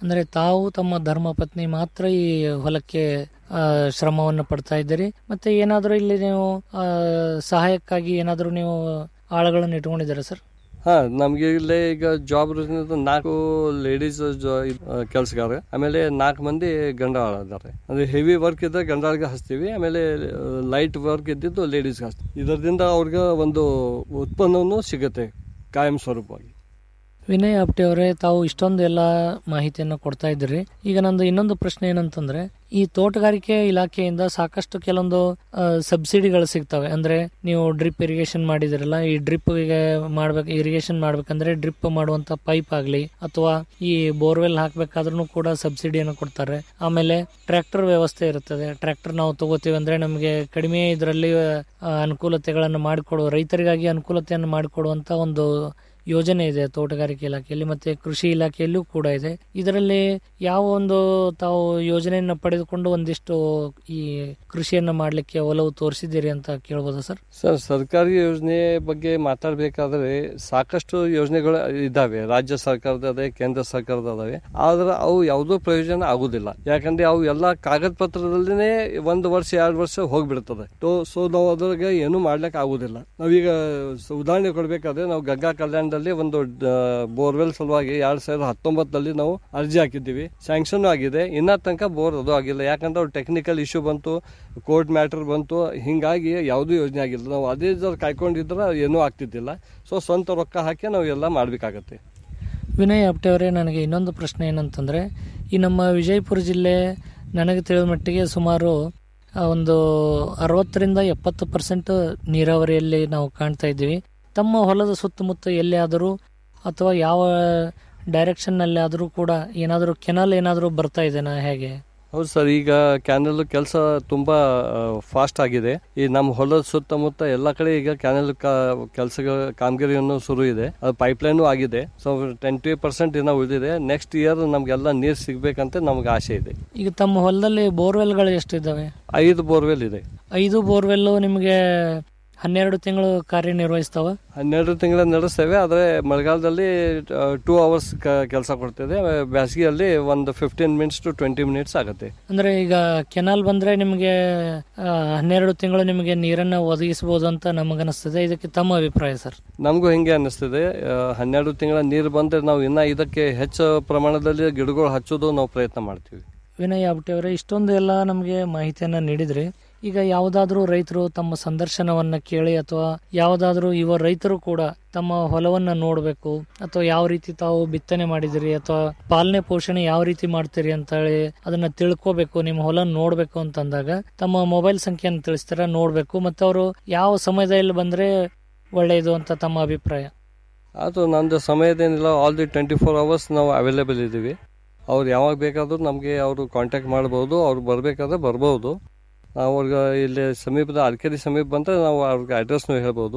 ಅಂದ್ರೆ ತಾವು ತಮ್ಮ ಧರ್ಮಪತ್ನಿ ಮಾತ್ರ ಈ ಹೊಲಕ್ಕೆ ಆ, ಶ್ರಮವನ್ನು ಪಡ್ತಾ ಇದ್ದೀರಿ ಮತ್ತೆ ಏನಾದರೂ ಇಲ್ಲಿ ನೀವು ಆ, ಸಹಾಯಕ್ಕಾಗಿ ಏನಾದರೂ ನೀವು ಆಳುಗಳನ್ನು ಇಟ್ಕೊಂಡಿದ್ದೀರಾ ಸರ್ ಹಾ ನಮ್ಗೆ ಇಲ್ಲೇ ಈಗ ಜಾಬ್ ನಾಲ್ಕು ಲೇಡೀಸ್ ಕೆಲಸಗಾರ ಆಮೇಲೆ ನಾಲ್ಕು ಮಂದಿ ಗಂಡಾಳ ಇದ್ದಾರೆ ಅಂದ್ರೆ ಹೆವಿ ವರ್ಕ್ ಇದ್ದ ಗಂಡಾಳಿಗೆ ಹಚ್ತೀವಿ ಆಮೇಲೆ ಲೈಟ್ ವರ್ಕ್ ಇದ್ದಿದ್ದು ಲೇಡೀಸ್ಗೆ ಹಚ್ತೀವಿ ಇದರಿಂದ ಅವ್ರಿಗೆ ಒಂದು ಉತ್ಪನ್ನವನ್ನು ಸಿಗುತ್ತೆ ಕಾಯಂ ಸ್ವರೂಪವಾಗಿ ವಿನಯ್ ಆಪ್ಟೆ ಅವರೇ ತಾವು ಇಷ್ಟೊಂದು ಎಲ್ಲ ಮಾಹಿತಿಯನ್ನು ಕೊಡ್ತಾ ಇದ್ದೀರಿ ಈಗ ನಂದು ಇನ್ನೊಂದು ಪ್ರಶ್ನೆ ಏನಂತಂದ್ರೆ ಈ ತೋಟಗಾರಿಕೆ ಇಲಾಖೆಯಿಂದ ಸಾಕಷ್ಟು ಕೆಲವೊಂದು ಆ, ಸಬ್ಸಿಡಿಗಳು ಸಿಗ್ತವೆ ಅಂದ್ರೆ ನೀವು ಡ್ರಿಪ್ ಇರಿಗೇಷನ್ ಮಾಡಿದಿರಲ್ಲ ಈ ಡ್ರಿಪ್ ಮಾಡ್ಬೇಕು ಇರಿಗೇಷನ್ ಮಾಡ್ಬೇಕಂದ್ರೆ ಡ್ರಿಪ್ ಮಾಡುವಂತ ಪೈಪ್ ಆಗ್ಲಿ ಅಥವಾ ಈ ಬೋರ್ವೆಲ್ ಹಾಕ್ಬೇಕಾದ್ರೂ ಕೂಡ ಸಬ್ಸಿಡಿಯನ್ನು ಕೊಡ್ತಾರೆ ಆಮೇಲೆ ಟ್ರ್ಯಾಕ್ಟರ್ ವ್ಯವಸ್ಥೆ ಇರುತ್ತದೆ ಟ್ರ್ಯಾಕ್ಟರ್ ನಾವು ತಗೋತೀವಿ ಅಂದ್ರೆ ನಮಗೆ ಕಡಿಮೆ ಇದರಲ್ಲಿ ಅನುಕೂಲತೆಗಳನ್ನು ಮಾಡಿಕೊಡುವ ರೈತರಿಗಾಗಿ ಅನುಕೂಲತೆಯನ್ನು ಮಾಡಿಕೊಡುವಂತ ಒಂದು ಯೋಜನೆ ಇದೆ ತೋಟಗಾರಿಕೆ ಇಲಾಖೆಯಲ್ಲಿ ಮತ್ತೆ ಕೃಷಿ ಇಲಾಖೆಯಲ್ಲೂ ಕೂಡ ಇದೆ ಇದರಲ್ಲಿ ಯಾವ ಒಂದು ತಾವು ಯೋಜನೆಯನ್ನು ಪಡೆದುಕೊಂಡು ಒಂದಿಷ್ಟು ಈ ಕೃಷಿಯನ್ನ ಮಾಡಲಿಕ್ಕೆ ಒಲವು ತೋರಿಸಿದ್ದೀರಿ ಅಂತ ಕೇಳ್ಬೋದಾ ಸರ್ ಸರ್ ಸರ್ಕಾರಿ ಯೋಜನೆ ಬಗ್ಗೆ ಮಾತಾಡಬೇಕಾದ್ರೆ ಸಾಕಷ್ಟು ಯೋಜನೆಗಳು ಇದ್ದಾವೆ ರಾಜ್ಯ ಸರ್ಕಾರದ ಅದೇ ಕೇಂದ್ರ ಸರ್ಕಾರದ ಅದಾವೆ ಆದ್ರೆ ಅವು ಯಾವುದೋ ಪ್ರಯೋಜನ ಆಗುದಿಲ್ಲ ಯಾಕಂದ್ರೆ ಅವು ಎಲ್ಲ ಕಾಗದ ಪತ್ರದಲ್ಲಿನೇ ಒಂದು ವರ್ಷ ಎರಡು ವರ್ಷ ಹೋಗ್ಬಿಡ್ತದೆ ಸೊ ನಾವು ಅದ್ರಾಗ ಏನು ಮಾಡ್ಲಿಕ್ಕೆ ಆಗುದಿಲ್ಲ ನಾವೀಗ ಸ- ಉದಾಹರಣೆ ಕೊಡ್ಬೇಕಾದ್ರೆ ನಾವು ಗಂಗಾ ಕಲ್ಯಾಣದಲ್ಲಿ ಒಂದು ಬೋರ್ವೆಲ್ ಸಲುವಾಗಿ ಎರಡ್ ಸಾವಿರದ ಹತ್ತೊಂಬತ್ತರಲ್ಲಿ ನಾವು ಅರ್ಜಿ ಹಾಕಿದ್ದೀವಿ ಸ್ಯಾಂಕ್ಷನ್ ಆಗಿದೆ ಇನ್ನ ತನಕ ಬೋರ್ ಅದು ಆಗಿಲ್ಲ ಯಾಕಂದ್ರೆ ಅವ್ರು ಟೆಕ್ನಿಕಲ್ ಇಶ್ಯೂ ಬಂತು ಕೋರ್ಟ್ ಮ್ಯಾಟರ್ ಬಂತು ಹಿಂಗಾಗಿ ಯಾವುದೂ ಯೋಜನೆ ಆಗಿಲ್ಲ ನಾವು ಅದೇ ಜರ ಕಾಯ್ಕೊಂಡಿದ್ರೆ ಏನೂ ಆಗ್ತಿದ್ದಿಲ್ಲ ಸೊ ಸ್ವಂತ ರೊಕ್ಕ ಹಾಕಿ ನಾವು ಎಲ್ಲ ಮಾಡ್ಬೇಕಾಗತ್ತೆ ವಿನಯ್ ಆಪ್ಟೆ ಅವರೇ ನನಗೆ ಇನ್ನೊಂದು ಪ್ರಶ್ನೆ ಏನಂತಂದ್ರೆ ಈ ನಮ್ಮ ವಿಜಯಪುರ ಜಿಲ್ಲೆ ನನಗೆ ತಿಳಿದ ಮಟ್ಟಿಗೆ ಸುಮಾರು ಆ, ಒಂದು ಅರವತ್ತರಿಂದ ಎಪ್ಪತ್ತು ಪರ್ಸೆಂಟ್ ನೀರಾವರಿಯಲ್ಲಿ ನಾವು ಕಾಣ್ತಾ ಇದ್ದೀವಿ ತಮ್ಮ ಹೊಲದ ಸುತ್ತಮುತ್ತ ಎಲ್ಲಿಯಾದರೂ ಅಥವಾ ಯಾವ ಡೈರೆಕ್ಷನ್ನಲ್ಲಿ ಆದರೂ ಕೂಡ ಏನಾದರೂ ಕೆನಾಲ್ ಏನಾದರೂ ಬರ್ತಾ ಇದೆನಾ ಹೇಗೆ ಹೌದು ಸರ್ ಈಗ ಕ್ಯಾನಲ್ ಕೆಲಸ ತುಂಬಾ ಫಾಸ್ಟ್ ಆಗಿದೆ ಈ ನಮ್ಮ ಹೊಲದ ಸುತ್ತಮುತ್ತ ಎಲ್ಲ ಕಡೆ ಈಗ ಕ್ಯಾನಲ್ ಕೆಲಸಗಳ ಕಾಮಗಾರಿಯನ್ನು ಶುರು ಇದೆ ಅದು ಪೈಪ್ಲೈನು ಆಗಿದೆ ಸೊ ಟ್ವೆಂಟಿ ಪರ್ಸೆಂಟ್ ಇನ್ನೂ ಉಳಿದಿದೆ ನೆಕ್ಸ್ಟ್ ಇಯರ್ ನಮ್ಗೆಲ್ಲ ನೀರು ಸಿಗ್ಬೇಕಂತ ನಮ್ಗೆ ಆಸೆ ಇದೆ ಈಗ ತಮ್ಮ ಹೊಲದಲ್ಲಿ ಬೋರ್ವೆಲ್ಗಳು ಎಷ್ಟಿದ್ದಾವೆ ಐದು ಬೋರ್ವೆಲ್ ಇದೆ ಐದು ಬೋರ್ವೆಲ್ಲು ನಿಮಗೆ ಹನ್ನೆರಡು ತಿಂಗಳು ಕಾರ್ಯನಿರ್ವಹಿಸ್ತಾವ ಹನ್ನೆರಡು ತಿಂಗಳ ನಡೆಸ್ತೇವೆ ಆದರೆ ಮಳೆಗಾಲದಲ್ಲಿ ಟೂ ಅವರ್ಸ್ ಕೆಲಸ ಕೊಡ್ತದೆ ಬೇಸಿಗೆಯಲ್ಲಿ ಒಂದು fifteen minutes to twenty minutes ಆಗುತ್ತೆ ಅಂದ್ರೆ ಈಗ ಕೆನಾಲ್ ಬಂದ್ರೆ ನಿಮಗೆ ಆ, ಹನ್ನೆರಡು ತಿಂಗಳು ನಿಮಗೆ ನೀರನ್ನ ಒದಗಿಸಬಹುದು ಅಂತ ನಮಗನಿಸ್ತದೆ ಇದಕ್ಕೆ ತಮ್ಮ ಅಭಿಪ್ರಾಯ ಸರ್ ನಮಗೂ ಹಿಂಗೆ ಅನ್ನಿಸ್ತದೆ ಆ, ಹನ್ನೆರಡು ತಿಂಗಳ ನೀರು ಬಂದರೆ ನಾವು ಇನ್ನ ಇದಕ್ಕೆ ಹೆಚ್ಚು ಪ್ರಮಾಣದಲ್ಲಿ ಗಿಡಗಳು ಹಚ್ಚೋದು ನಾವು ಪ್ರಯತ್ನ ಮಾಡ್ತೀವಿ ವಿನಯ್ ಆಬ್ಟೆ ಅವರೇ ಇಷ್ಟೊಂದು ಎಲ್ಲ ನಮಗೆ ಮಾಹಿತಿಯನ್ನ ನೀಡಿದ್ರಿ ಈಗ ಯಾವುದಾದ್ರೂ ರೈತರು ತಮ್ಮ ಸಂದರ್ಶನವನ್ನ ಕೇಳಿ ಅಥವಾ ಯಾವುದಾದ್ರೂ ಯುವ ರೈತರು ಕೂಡ ತಮ್ಮ ಹೊಲವನ್ನ ನೋಡಬೇಕು ಅಥವಾ ಯಾವ ರೀತಿ ತಾವು ಬಿತ್ತನೆ ಮಾಡಿದಿರಿ ಅಥವಾ ಪಾಲನೆ ಪೋಷಣೆ ಯಾವ ರೀತಿ ಮಾಡ್ತೀರಿ ಅಂತ ಹೇಳಿ ಅದನ್ನ ತಿಳ್ಕೋಬೇಕು ನಿಮ್ಮ ಹೊಲ ನೋಡ್ಬೇಕು ಅಂತಂದಾಗ ತಮ್ಮ ಮೊಬೈಲ್ ಸಂಖ್ಯೆಯನ್ನು ತಿಳಿಸ್ತಾರ ನೋಡ್ಬೇಕು ಮತ್ತೆ ಅವರು ಯಾವ ಸಮಯದಲ್ಲಿ ಬಂದ್ರೆ ಒಳ್ಳೆಯದು ಅಂತ ತಮ್ಮ ಅಭಿಪ್ರಾಯ ಅದು ನಂದು ಸಮಯದೇನಿಲ್ಲ all the twenty four hours ನಾವು ಅವೈಲೇಬಲ್ ಇದ್ದೀವಿ ಅವ್ರು ಯಾವಾಗ ಬೇಕಾದರೂ ನಮಗೆ ಅವರು ಕಾಂಟ್ಯಾಕ್ಟ್ ಮಾಡ್ಬೋದು ಅವ್ರು ಬರಬೇಕಾದ್ರೆ ಬರ್ಬೋದು ನಾವು ಅವ್ರಿಗೆ ಇಲ್ಲಿ ಸಮೀಪದ ಅರ್ಕೆರಿ ಸಮೀಪ ಬಂದರೆ ನಾವು ಅವ್ರಿಗೆ ಅಡ್ರೆಸ್ನು ಹೇಳ್ಬೋದು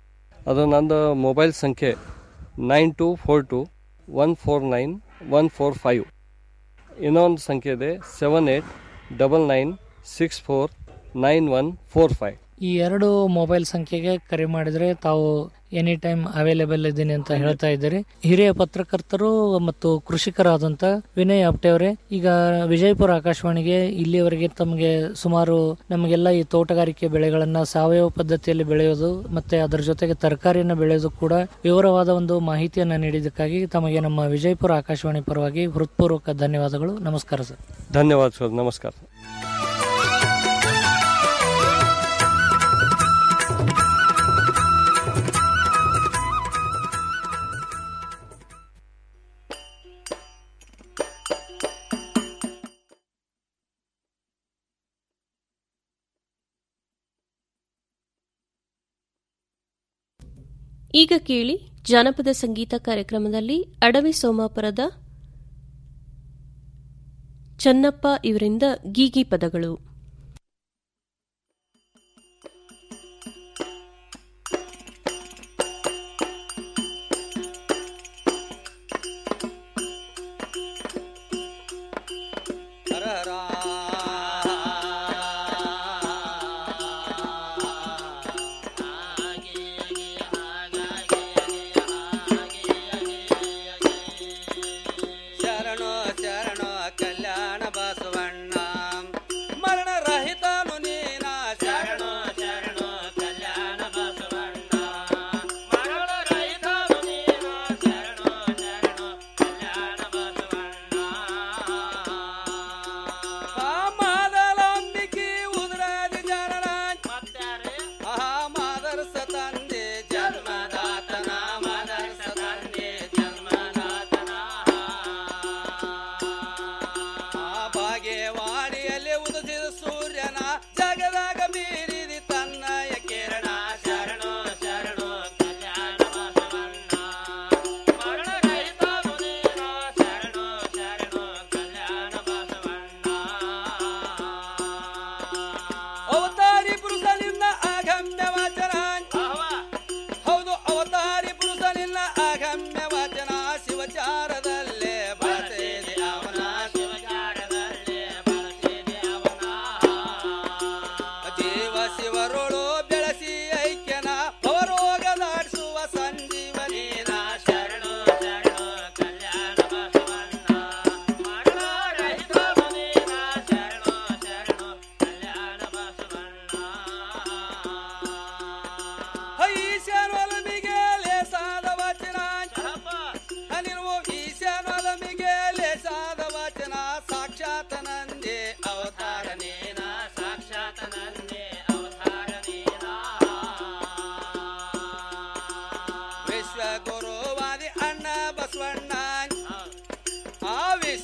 ಅದು ನಂದು ಮೊಬೈಲ್ ಸಂಖ್ಯೆ nine two four two one four nine one four five ಇನ್ನೊಂದು ಸಂಖ್ಯೆ ಇದೆ seven eight double nine six four nine one four five ಈ ಎರಡು ಮೊಬೈಲ್ ಸಂಖ್ಯೆಗೆ ಕರೆ ಮಾಡಿದ್ರೆ ತಾವು ಎನಿ ಟೈಮ್ ಅವೈಲೇಬಲ್ ಇದ್ದೀನಿ ಅಂತ ಹೇಳ್ತಾ ಇದ್ದೀರಿ ಹಿರಿಯ ಪತ್ರಕರ್ತರು ಮತ್ತು ಕೃಷಿಕರಾದಂತ ವಿನಯ್ ಆಪ್ಟೆ ಅವರೇ ಈಗ ವಿಜಯಪುರ ಆಕಾಶವಾಣಿಗೆ ಇಲ್ಲಿಯವರೆಗೆ ತಮಗೆ ಸುಮಾರು ನಮಗೆಲ್ಲ ಈ ತೋಟಗಾರಿಕೆ ಬೆಳೆಗಳನ್ನ ಸಾವಯವ ಪದ್ಧತಿಯಲ್ಲಿ ಬೆಳೆಯೋದು ಮತ್ತೆ ಅದರ ಜೊತೆಗೆ ತರಕಾರಿಯನ್ನು ಬೆಳೆಯೋದು ಕೂಡ ವಿವರವಾದ ಒಂದು ಮಾಹಿತಿಯನ್ನ ನೀಡಿದ್ದಕ್ಕಾಗಿ ತಮಗೆ ನಮ್ಮ ವಿಜಯಪುರ ಆಕಾಶವಾಣಿ ಪರವಾಗಿ ಹೃತ್ಪೂರ್ವಕ ಧನ್ಯವಾದಗಳು ನಮಸ್ಕಾರ ಸರ್ ಧನ್ಯವಾದ ಸರ್ ನಮಸ್ಕಾರ ಈಗ ಕೇಳಿ ಜಾನಪದ ಸಂಗೀತ ಕಾರ್ಯಕ್ರಮದಲ್ಲಿ ಅಡವಿ ಸೋಮಾಪುರದ ಚನ್ನಪ್ಪ ಇವರಿಂದ ಗೀಗಿ ಪದಗಳು ಶರಣೋ ಶರಣೋ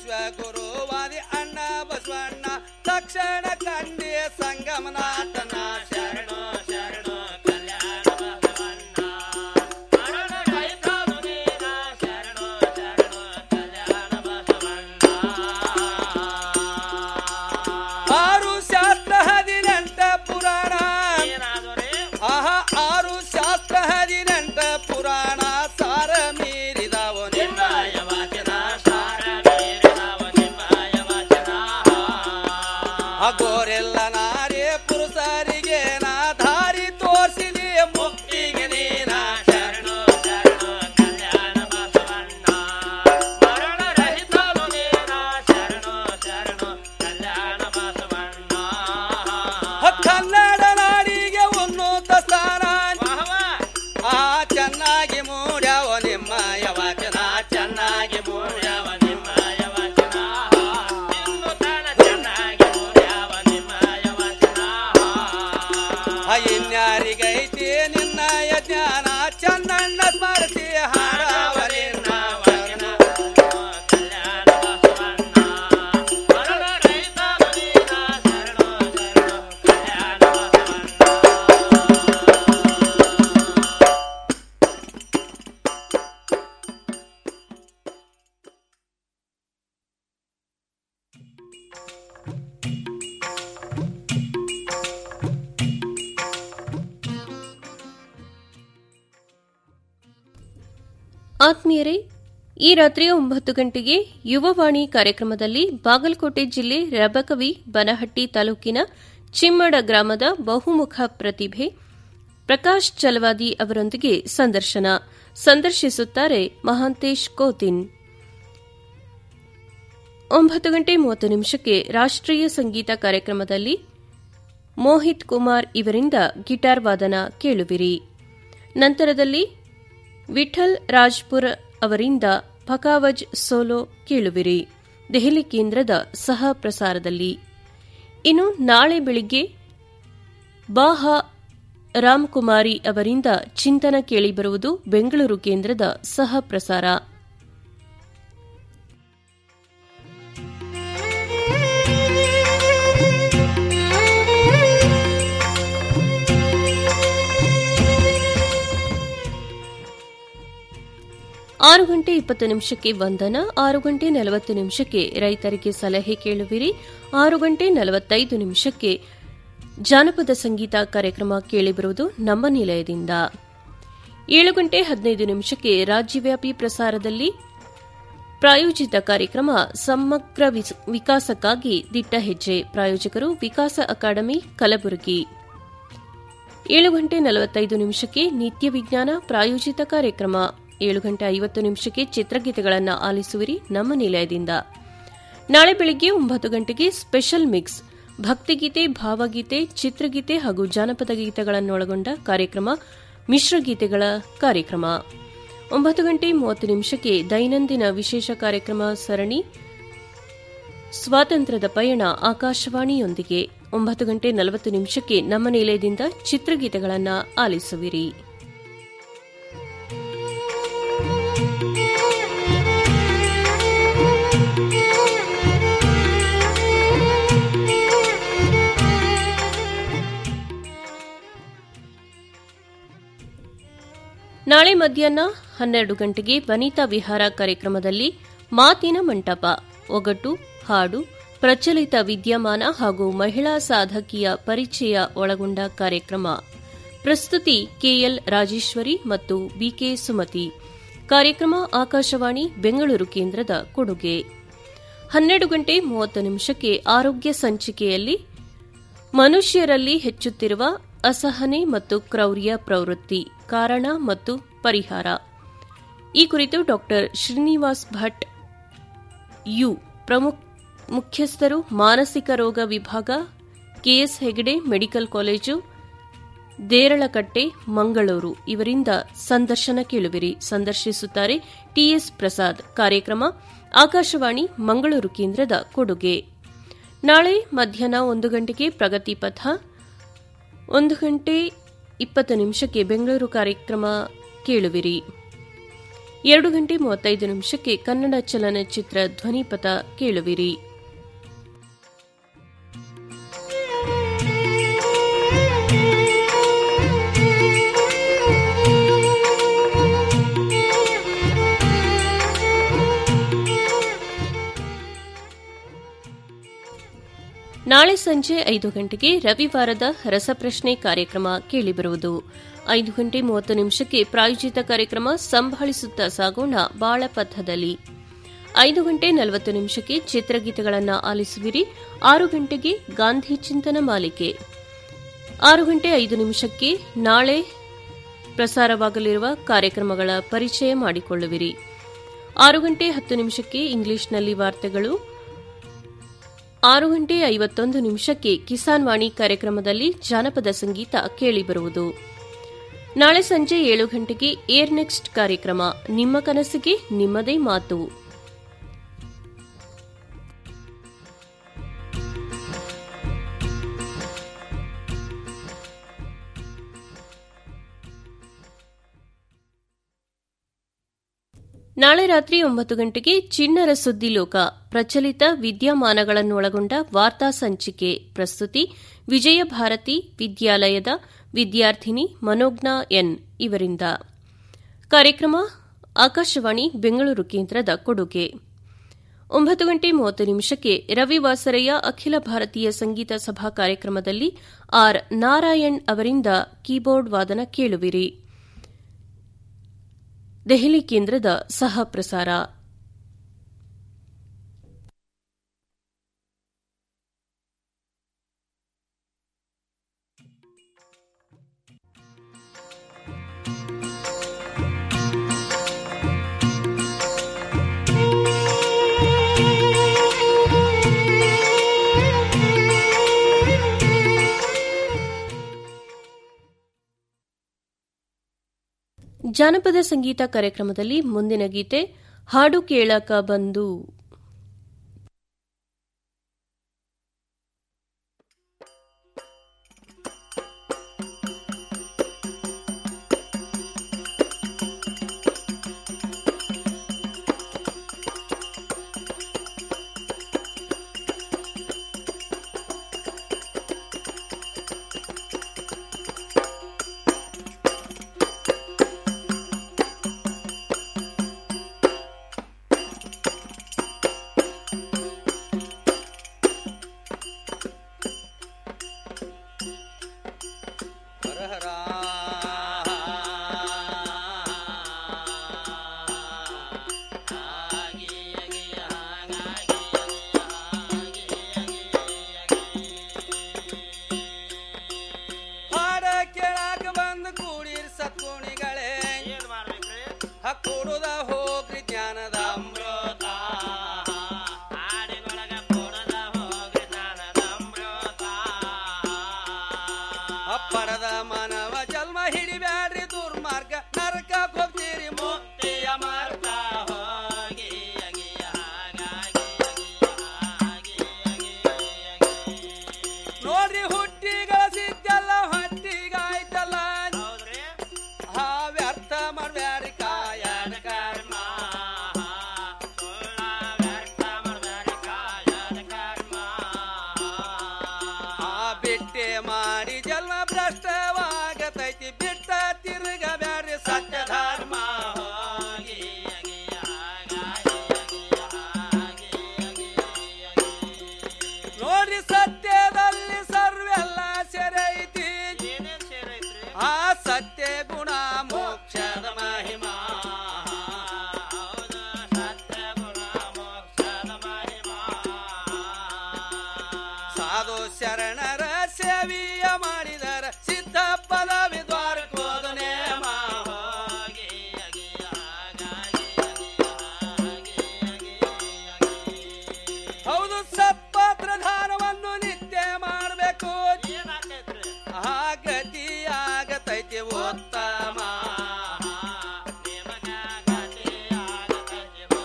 ವಿಶ್ವಗುರುವಾದಿ ಅಣ್ಣ ಬಸವಣ್ಣ ತಕ್ಷಣ ಕಂಡಿ ಸಂಗಮನಾಥನ ಶರಣು ಶರಣು ಕಲ್ಯಾಣ ಬಸವಣ್ಣ ಶರಣ ಕೈತಾನು ನೀನ ಶರಣು ಶರಣು ಕಲ್ಯಾಣ ಬಸವಣ್ಣ ಆರು ಶಾಸ್ತ್ರ ಹದಿನೆಂಟ ಪುರಾಣ ಆಹಾ ಆರು ಶಾಸ್ತ್ರ ಹದಿನೆಂಟ ಪುರಾಣ ಸಾರ ಮೀರಿದವ ನಿಮ್ಮಯ ವಚನ ಸಾರ ಮೀರಿದವ ನಿಮ್ಮಯ ವಚನ ಅಗೋರೆಲ್ಲ ನಾರೇ ಪುರುಷರಿಗೆ ನಾ ದಾರಿ ತೋರಿಸಿದೆ ಮುಕ್ತಿಗೆ ನೀನ ಶರಣು ಶರಣು ಕಲ್ಯಾಣ ಬಸವಣ್ಣ ಮರಣ ರಹಿತನು ನೀನ ಶರಣು ಶರಣು ಕಲ್ಯಾಣ ಬಸವಣ್ಣ ಕನ್ನಡ ನಾಡಿಗೆ ಉನ್ನತ ಸ್ಥಾನ ಆ ಚೆನ್ನಾಗಿ ಮೂಡ್ಯವ ನಿಮ್ಮಯ ವಚನ ಚೆನ್ನಾಗಿ ಮೂಡ್ಯವ ನಿಮ್ಮಯ ವಚನ ಇನ್ನು ತಾನ ಚೆನ್ನಾಗಿ ಮೂಡ್ಯವ ನಿಮ್ಮಯ ವಚನ ಇನ್ಯಾರಿಗೈತಿ ನಿನ್ನಯ ಜ್ಞಾನ ಚನ್ನಣ್ಣ ಸ್ಮರಿಸಿ ಹಾಡವಲಿನ್ನ ವಚನ ಕಲ್ಯಾಣ ಬಸವಣ್ಣ ಮರಣ ರಹಿತನು ನೀನ ಶರಣು ಶರಣು ಕಲ್ಯಾಣ ಬಸವಣ್ಣ ಆತ್ಮೀಯರೇ ಈ ರಾತ್ರಿ ಒಂಬತ್ತು ಗಂಟೆಗೆ ಯುವವಾಣಿ ಕಾರ್ಯಕ್ರಮದಲ್ಲಿ ಬಾಗಲಕೋಟೆ ಜಿಲ್ಲೆ ರಬಕವಿ ಬನಹಟ್ಟಿ ತಾಲೂಕಿನ ಚಿಮ್ಮಡ ಗ್ರಾಮದ ಬಹುಮುಖ ಪ್ರತಿಭೆ ಪ್ರಕಾಶ್ ಚಲವಾದಿ ಅವರೊಂದಿಗೆ ಸಂದರ್ಶನ ಸಂದರ್ಶಿಸುತ್ತಾರೆ ಮಹಾಂತೇಶ್ ಕೋತಿನ್ ಒಂಬತ್ತು ಗಂಟೆ ಮೂವತ್ತು ನಿಮಿಷಕ್ಕೆ ರಾಷ್ಟ್ರೀಯ ಸಂಗೀತ ಕಾರ್ಯಕ್ರಮದಲ್ಲಿ ಮೋಹಿತ್ ಕುಮಾರ್ ಇವರಿಂದ ಗಿಟಾರ್ ವಾದನ ಕೇಳುವಿರಿ ನಂತರದಲ್ಲಿ ವಿಠಲ್ ರಾಜ್ಪುರ್ ಅವರಿಂದ ಫಕಾವಜ್ ಸೋಲೋ ಕೇಳುವಿರಿ ದೆಹಲಿ ಕೇಂದ್ರದ ಸಹ ಪ್ರಸಾರದಲ್ಲಿ ಇನ್ನು ನಾಳೆ ಬೆಳಿಗ್ಗೆ ಬಾಹ ರಾಮ್ಕುಮಾರಿ ಅವರಿಂದ ಚಿಂತನ ಕೇಳಿಬರುವುದು ಬೆಂಗಳೂರು ಕೇಂದ್ರದ ಸಹ ಪ್ರಸಾರ ಆರು ಗಂಟೆ ಇಪ್ಪತ್ತು ನಿಮಿಷಕ್ಕೆ ವಂದನ ಆರು ಗಂಟೆ ನಲವತ್ತು ನಿಮಿಷಕ್ಕೆ ರೈತರಿಗೆ ಸಲಹೆ ಕೇಳುವಿರಿ ಆರು ಗಂಟೆ ನಲವತ್ತೈದು ನಿಮಿಷಕ್ಕೆ ಜಾನಪದ ಸಂಗೀತ ಕಾರ್ಯಕ್ರಮ ಕೇಳಿಬರುವುದು ನಮ್ಮ ನಿಲಯದಿಂದ ಏಳು ಗಂಟೆ ಹದಿನೈದು ನಿಮಿಷಕ್ಕೆ ರಾಜ್ಯವ್ಯಾಪಿ ಪ್ರಸಾರದಲ್ಲಿ ಪ್ರಾಯೋಜಿತ ಕಾರ್ಯಕ್ರಮ ಸಮಗ್ರ ವಿಕಾಸಕ್ಕಾಗಿ ದಿಟ್ಟ ಹೆಜ್ಜೆ ಪ್ರಾಯೋಜಕರು ವಿಕಾಸ ಅಕಾಡೆಮಿ ಕಲಬುರಗಿ ಏಳು ಗಂಟೆ ನಲವತ್ತೈದು ನಿಮಿಷಕ್ಕೆ ನಿತ್ಯ ವಿಜ್ಞಾನ ಪ್ರಾಯೋಜಿತ ಕಾರ್ಯಕ್ರಮ ಏಳು ಗಂಟೆ ಐವತ್ತು ನಿಮಿಷಕ್ಕೆ ಚಿತ್ರಗೀತೆಗಳನ್ನು ಆಲಿಸುವಿರಿ ನಮ್ಮ ನಿಲಯದಿಂದ ನಾಳೆ ಬೆಳಗ್ಗೆ ಒಂಬತ್ತು ಗಂಟೆಗೆ ಸ್ಪೆಷಲ್ ಮಿಕ್ಸ್ ಭಕ್ತಿಗೀತೆ ಭಾವಗೀತೆ ಚಿತ್ರಗೀತೆ ಹಾಗೂ ಜಾನಪದ ಗೀತೆಗಳನ್ನೊಳಗೊಂಡ ಕಾರ್ಯಕ್ರಮ ಮಿಶ್ರಗೀತೆಗಳ ಕಾರ್ಯಕ್ರಮ ಒಂಬತ್ತು ಗಂಟೆ ಮೂವತ್ತು ನಿಮಿಷಕ್ಕೆ ದೈನಂದಿನ ವಿಶೇಷ ಕಾರ್ಯಕ್ರಮ ಸರಣಿ ಸ್ವಾತಂತ್ರ್ಯದ ಪಯಣ ಆಕಾಶವಾಣಿಯೊಂದಿಗೆ ಒಂಬತ್ತು ಗಂಟೆ ನಲವತ್ತು ನಿಮಿಷಕ್ಕೆ ನಮ್ಮ ನಿಲಯದಿಂದ ಚಿತ್ರಗೀತೆಗಳನ್ನು ಆಲಿಸುವಿರಿ ನಾಳೆ ಮಧ್ಯಾಹ್ನ ಹನ್ನೆರಡು ಗಂಟೆಗೆ ವನಿತಾ ವಿಹಾರ ಕಾರ್ಯಕ್ರಮದಲ್ಲಿ ಮಾತಿನ ಮಂಟಪ ಒಗಟು ಹಾಡು ಪ್ರಚಲಿತ ವಿದ್ಯಮಾನ ಹಾಗೂ ಮಹಿಳಾ ಸಾಧಕಿಯ ಪರಿಚಯ ಒಳಗೊಂಡ ಕಾರ್ಯಕ್ರಮ ಪ್ರಸ್ತುತಿ ಕೆಎಲ್ ರಾಜೇಶ್ವರಿ ಮತ್ತು ಬಿಕೆ ಸುಮತಿ ಕಾರ್ಯಕ್ರಮ ಆಕಾಶವಾಣಿ ಬೆಂಗಳೂರು ಕೇಂದ್ರದ ಕೊಡುಗೆ ಹನ್ನೆರಡು ಗಂಟೆ ಮೂವತ್ತು ನಿಮಿಷಕ್ಕೆ ಆರೋಗ್ಯ ಸಂಚಿಕೆಯಲ್ಲಿ ಮನುಷ್ಯರಲ್ಲಿ ಹೆಚ್ಚುತ್ತಿರುವ ಅಸಹನೆ ಮತ್ತು ಕ್ರೌರ್ಯ ಪ್ರವೃತ್ತಿ ಕಾರಣ ಮತ್ತು ಪರಿಹಾರ ಈ ಕುರಿತು ಡಾ ಶ್ರೀನಿವಾಸ್ ಭಟ್ ಯು ಪ್ರಮುಖ ಮುಖ್ಯಸ್ಥರು ಮಾನಸಿಕ ರೋಗ ವಿಭಾಗ KS Hegde medical college Deralakatte Mangaluru ಇವರಿಂದ ಸಂದರ್ಶನ ಕೇಳುವಿರಿ ಸಂದರ್ಶಿಸುತ್ತಾರೆ ಟಿಎಸ್ ಪ್ರಸಾದ್ ಕಾರ್ಯಕ್ರಮ ಆಕಾಶವಾಣಿ ಮಂಗಳೂರು ಕೇಂದ್ರದ ಕೊಡುಗೆ ನಾಳೆ ಮಧ್ಯಾಹ್ನ ಒಂದು ಗಂಟೆಗೆ ಪ್ರಗತಿ ಪಥ ಒಂದು ಗಂಟೆ ಇಪ್ಪತ್ತು ನಿಮಿಷಕ್ಕೆ ಬೆಂಗಳೂರು ಕಾರ್ಯಕ್ರಮ ಕೇಳುವಿರಿ ಎರಡು ಗಂಟೆ ಮೂವತ್ತೈದು ನಿಮಿಷಕ್ಕೆ ಕನ್ನಡ ಚಲನಚಿತ್ರ ಧ್ವನಿಪಥ ಕೇಳುವಿರಿ ನಾಳೆ ಸಂಜೆ ಐದು ಗಂಟೆಗೆ ರವಿವಾರದ ರಸಪ್ರಶ್ನೆ ಕಾರ್ಯಕ್ರಮ ಕೇಳಿಬರುವುದು ಐದು ಗಂಟೆ ಮೂವತ್ತು ನಿಮಿಷಕ್ಕೆ ಪ್ರಾಯೋಜಿತ ಕಾರ್ಯಕ್ರಮ ಸಂಭಾಳಿಸುತ್ತಾ ಸಾಗೋಣ ಬಾಳಪಥದಲ್ಲಿ ಐದು ಗಂಟೆ ನಲವತ್ತು ನಿಮಿಷಕ್ಕೆ ಚಿತ್ರಗೀತೆಗಳನ್ನು ಆಲಿಸುವಿರಿ ಆರು ಗಂಟೆಗೆ ಗಾಂಧಿ ಚಿಂತನ ಮಾಲಿಕೆ ಆರು ಗಂಟೆ ಐದು ನಿಮಿಷಕ್ಕೆ ನಾಳೆ ಪ್ರಸಾರವಾಗಲಿರುವ ಕಾರ್ಯಕ್ರಮಗಳ ಪರಿಚಯ ಮಾಡಿಕೊಳ್ಳುವಿರಿ ಆರು ಗಂಟೆ ಹತ್ತು ನಿಮಿಷಕ್ಕೆ ಇಂಗ್ಲಿಷ್ನಲ್ಲಿ ವಾರ್ತೆಗಳು ಆರು ಗಂಟೆ ಐವತ್ತೊಂದು ನಿಮಿಷಕ್ಕೆ ಕಿಸಾನ್ ವಾಣಿ ಕಾರ್ಯಕ್ರಮದಲ್ಲಿ ಜಾನಪದ ಸಂಗೀತ ಕೇಳಿಬರುವುದು ನಾಳೆ ಸಂಜೆ ಏಳು ಗಂಟೆಗೆ ಏರ್ ನೆಕ್ಸ್ಟ್ ಕಾರ್ಯಕ್ರಮ ನಿಮ್ಮ ಕನಸಿಗೆ ನಿಮ್ಮದೇ ಮಾತು ನಾಳೆ ರಾತ್ರಿ ಒಂಬತ್ತು ಗಂಟೆಗೆ ಚಿಣ್ಣರ ಸುದ್ದಿ ಲೋಕ ಪ್ರಚಲಿತ ವಿದ್ಯಮಾನಗಳನ್ನೊಳಗೊಂಡ ವಾರ್ತಾ ಸಂಚಿಕೆ ಪ್ರಸ್ತುತಿ ವಿಜಯ ಭಾರತಿ ವಿದ್ಯಾಲಯದ ವಿದ್ಯಾರ್ಥಿನಿ ಮನೋಜ್ಞಾ ಎನ್ ಇವರಿಂದ ಕಾರ್ಯಕ್ರಮ ಆಕಾಶವಾಣಿ ಬೆಂಗಳೂರು ಕೇಂದ್ರದ ಕೊಡುಗೆ ಒಂಬತ್ತು ಗಂಟೆ ಮೂವತ್ತು ನಿಮಿಷಕ್ಕೆ ರವಿವಾಸರಯ್ಯ ಅಖಿಲ ಭಾರತೀಯ ಸಂಗೀತ ಸಭಾ ಕಾರ್ಯಕ್ರಮದಲ್ಲಿ ಆರ್ ನಾರಾಯಣ್ ಅವರಿಂದ ಕೀಬೋರ್ಡ್ ವಾದನ ಕೇಳುವಿರಿ ದೆಹಲಿ ಕೇಂದ್ರದ ಸಹ ಪ್ರಸಾರ ಜಾನಪದ ಸಂಗೀತ ಕಾರ್ಯಕ್ರಮದಲ್ಲಿ ಮುಂದಿನ ಗೀತೆ ಹಾಡು ಕೇಳಕ ಬಂದು ಹಾಡ ಕೇಳಾಕ ಬಂದ್ ಕೂಡಿರ್ ಸತ್ಗುಣಿಗಳೇ ಹಕ್ಕುಡುದ ಹೋಗ್ರಿ ಜ್ಞಾನದ ಅಮೃತ ಹಾಡಿನೊಳಗ ಕೊಡದ ಹೋಗ್ರಿ ಜ್ಞಾನದ ಅಮೃತ ಅಪ್ಪರದ ಮಾನವ ಜನ್ಮ ಹಿಡಿಬ್ಯಾಡ್ರಿ ದುರ್ಮಾರ್ಗ ನರಕ ಹೋಗ್ತೀರಿ ಮುಕ್ತಿಯ ಮಾರ್ಗ ಹೋಗಿ ಅಗಿಯ ಹಾಗಾಗಿ ನೋಡ್ರಿ ಹುಟ್ಟಿಗಳ ಸಿದ್ದಲ್ಲ ಹೊಟ್ಟಿಗಾಯ್ತಲ್ಲ ಹಾ ವ್ಯರ್ಥ ಮಾಡ್ಬ್ಯಾರಿ ಕಾಯನ ಕರ್ಮ ಆ ಬಿಟ್ಟೆ ಮಾಡಿ ಜನ್ಮ ಭ್ರಷ್ಟವಾಗತೈತಿ ಬಿಟ್ಟ ತಿರುಗ ಬ್ಯಾರಿ ಸತ್ಯ ಧರ್ಮ ಹೋಗಿ ನೋಡ್ರಿ ಸತ್ಯದಲ್ಲಿ ಸರ್ವೆಲ್ಲ ಸೆರೈತಿ ಆ ಸತ್ಯ ಗುಣ ಮೋಕ್ಷದ ಮಹಿಮಾ ಸಾಧು ಶರಣರ ಸೇವಿಯ ಮಾಡಿದರ ಸಿದ್ಧ ಪದವಿ ದ್ವಾರಕೋದ ನೇಮ ಹೋಗಿ ಹೌದು ಸತ್ಪಾತ್ರ ದಾನವನ್ನು ನಿತ್ಯ ಮಾಡಬೇಕು ಆ ಗತಿ ಆಗತೈತಿ ಉತ್ತಮ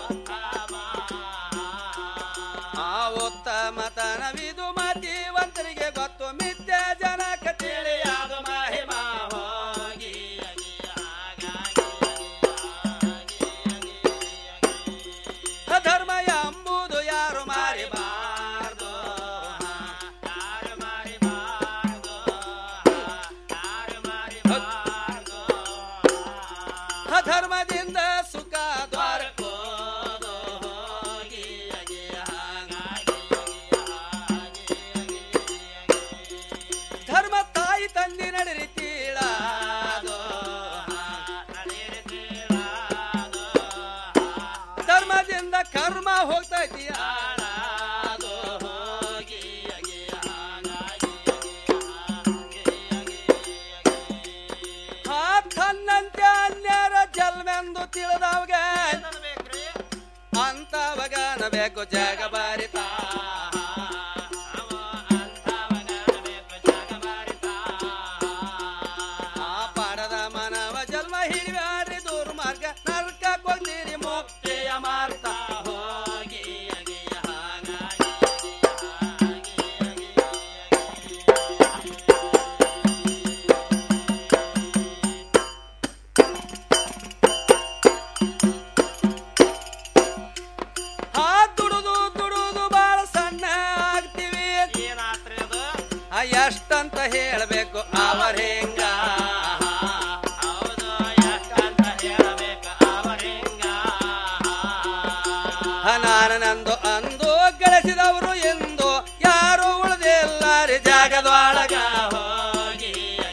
ಆ ಉತ್ತಮ ತನವಿದು ಮತಿವಂತರಿಗೆ ಗತಿ ಹಾಳಾದು ಹೋಗಿ ಅಗಿ ಹಾಗಾಗಿ ಆ ತನ್ನಂತೆ ಅನ್ಯರ ಜಲ್ಮೆಂದು ತಿಳಿದವ್ಗೆ ಅಂತವಗನ ಬೇಕು ಜಗ ಬಾರಿತ ಆ ಪಾಡದ ಮಾನವ ಜನ್ಮ ಹಿಡಿಯಾರಿ ದುರ್ಮಾರ್ಗ ನರ್ಕ ಕೊಂದಿರಿ ಮುಕ್ತಿಯ ಮಾರ್ತ ಹೋಗಿ ಅಗಿಯ ಹಾಗಾಗಿ ಆ ದುಡುದು ದುಡುದು ಬಾಳ ಸಣ್ಣ ಆಗ್ತೀವಿ ಆ ಎಷ್ಟಂತ ಹೇಳಬೇಕು ಅವರ ಹೆಂಗ ನಾನು ನಂದು ಅಂದು ಗಳಿಸಿದವರು ಎಂದು ಯಾರು ಉಳಿದಿಲ್ಲಾರಿ ಜಾಗದೊಳಗ ಹೋಗಿ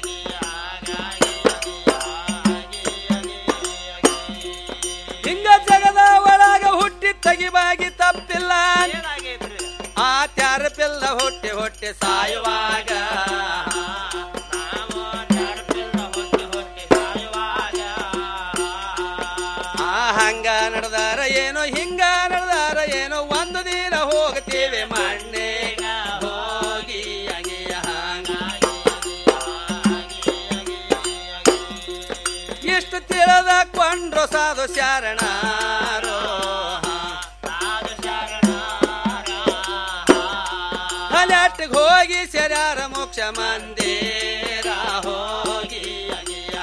ಹಿಂಗ ಜಗದ ಒಳಗ ಹುಟ್ಟಿ ತೆಗಿಬಾಗಿ ತಪ್ಪಿಲ್ಲ ಆ ತ್ಯಾರ ಪಿಲ್ಲ ಹುಟ್ಟಿ ಹುಟ್ಟಿ ಸಾಯುವಾಗ ಆ ಹಂಗ ನಡೆದಾರ ಏನೋ ಹಿಂಗ ನಡೆದಾರ ಏನೋ ಒಂದು ದಿನ ಹೋಗ್ತೀವಿ ಮಣ್ಣೆಗ ಹೋಗಿ ಅಗಿಯ ಎಷ್ಟು ತಿಳಿದ ಕೊಂಡ್ರು ಸಾಧು ಶರಣಾರೋ ಹಲಟ್ಟಿಗೆ ಹೋಗಿ ಶರ್ಯಾರ ಮೋಕ್ಷ ಮಂದಿರ ಹೋಗಿ ಅಗಿಯ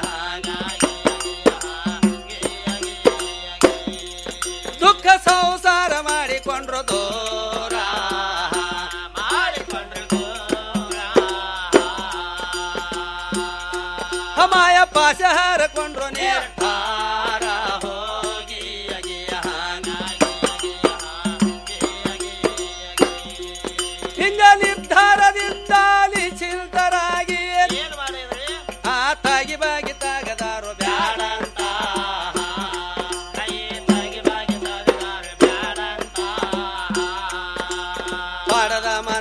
ದುಃಖ ಸಂಸಾರ ಮಾಡಿಕೊಂಡ್ರು ದೂರ ಹಮಾಯ ಪಾಶ ಹಾರಕೊಂಡ್ರು ನಿರ್ಧಾರ ಹೋಗಿ ಅಗಿಯ ಹಿಂಗ ನಿರ್ಧಾರದಿಂದ ನಿಶ್ಚಿಂತರಾಗಿ ಆ ತಾಗಿ ಬಾಗಿ ತಾಗದಾರು ಬ್ಯಾಡ ಅಂತ ಪಡದ ಮನ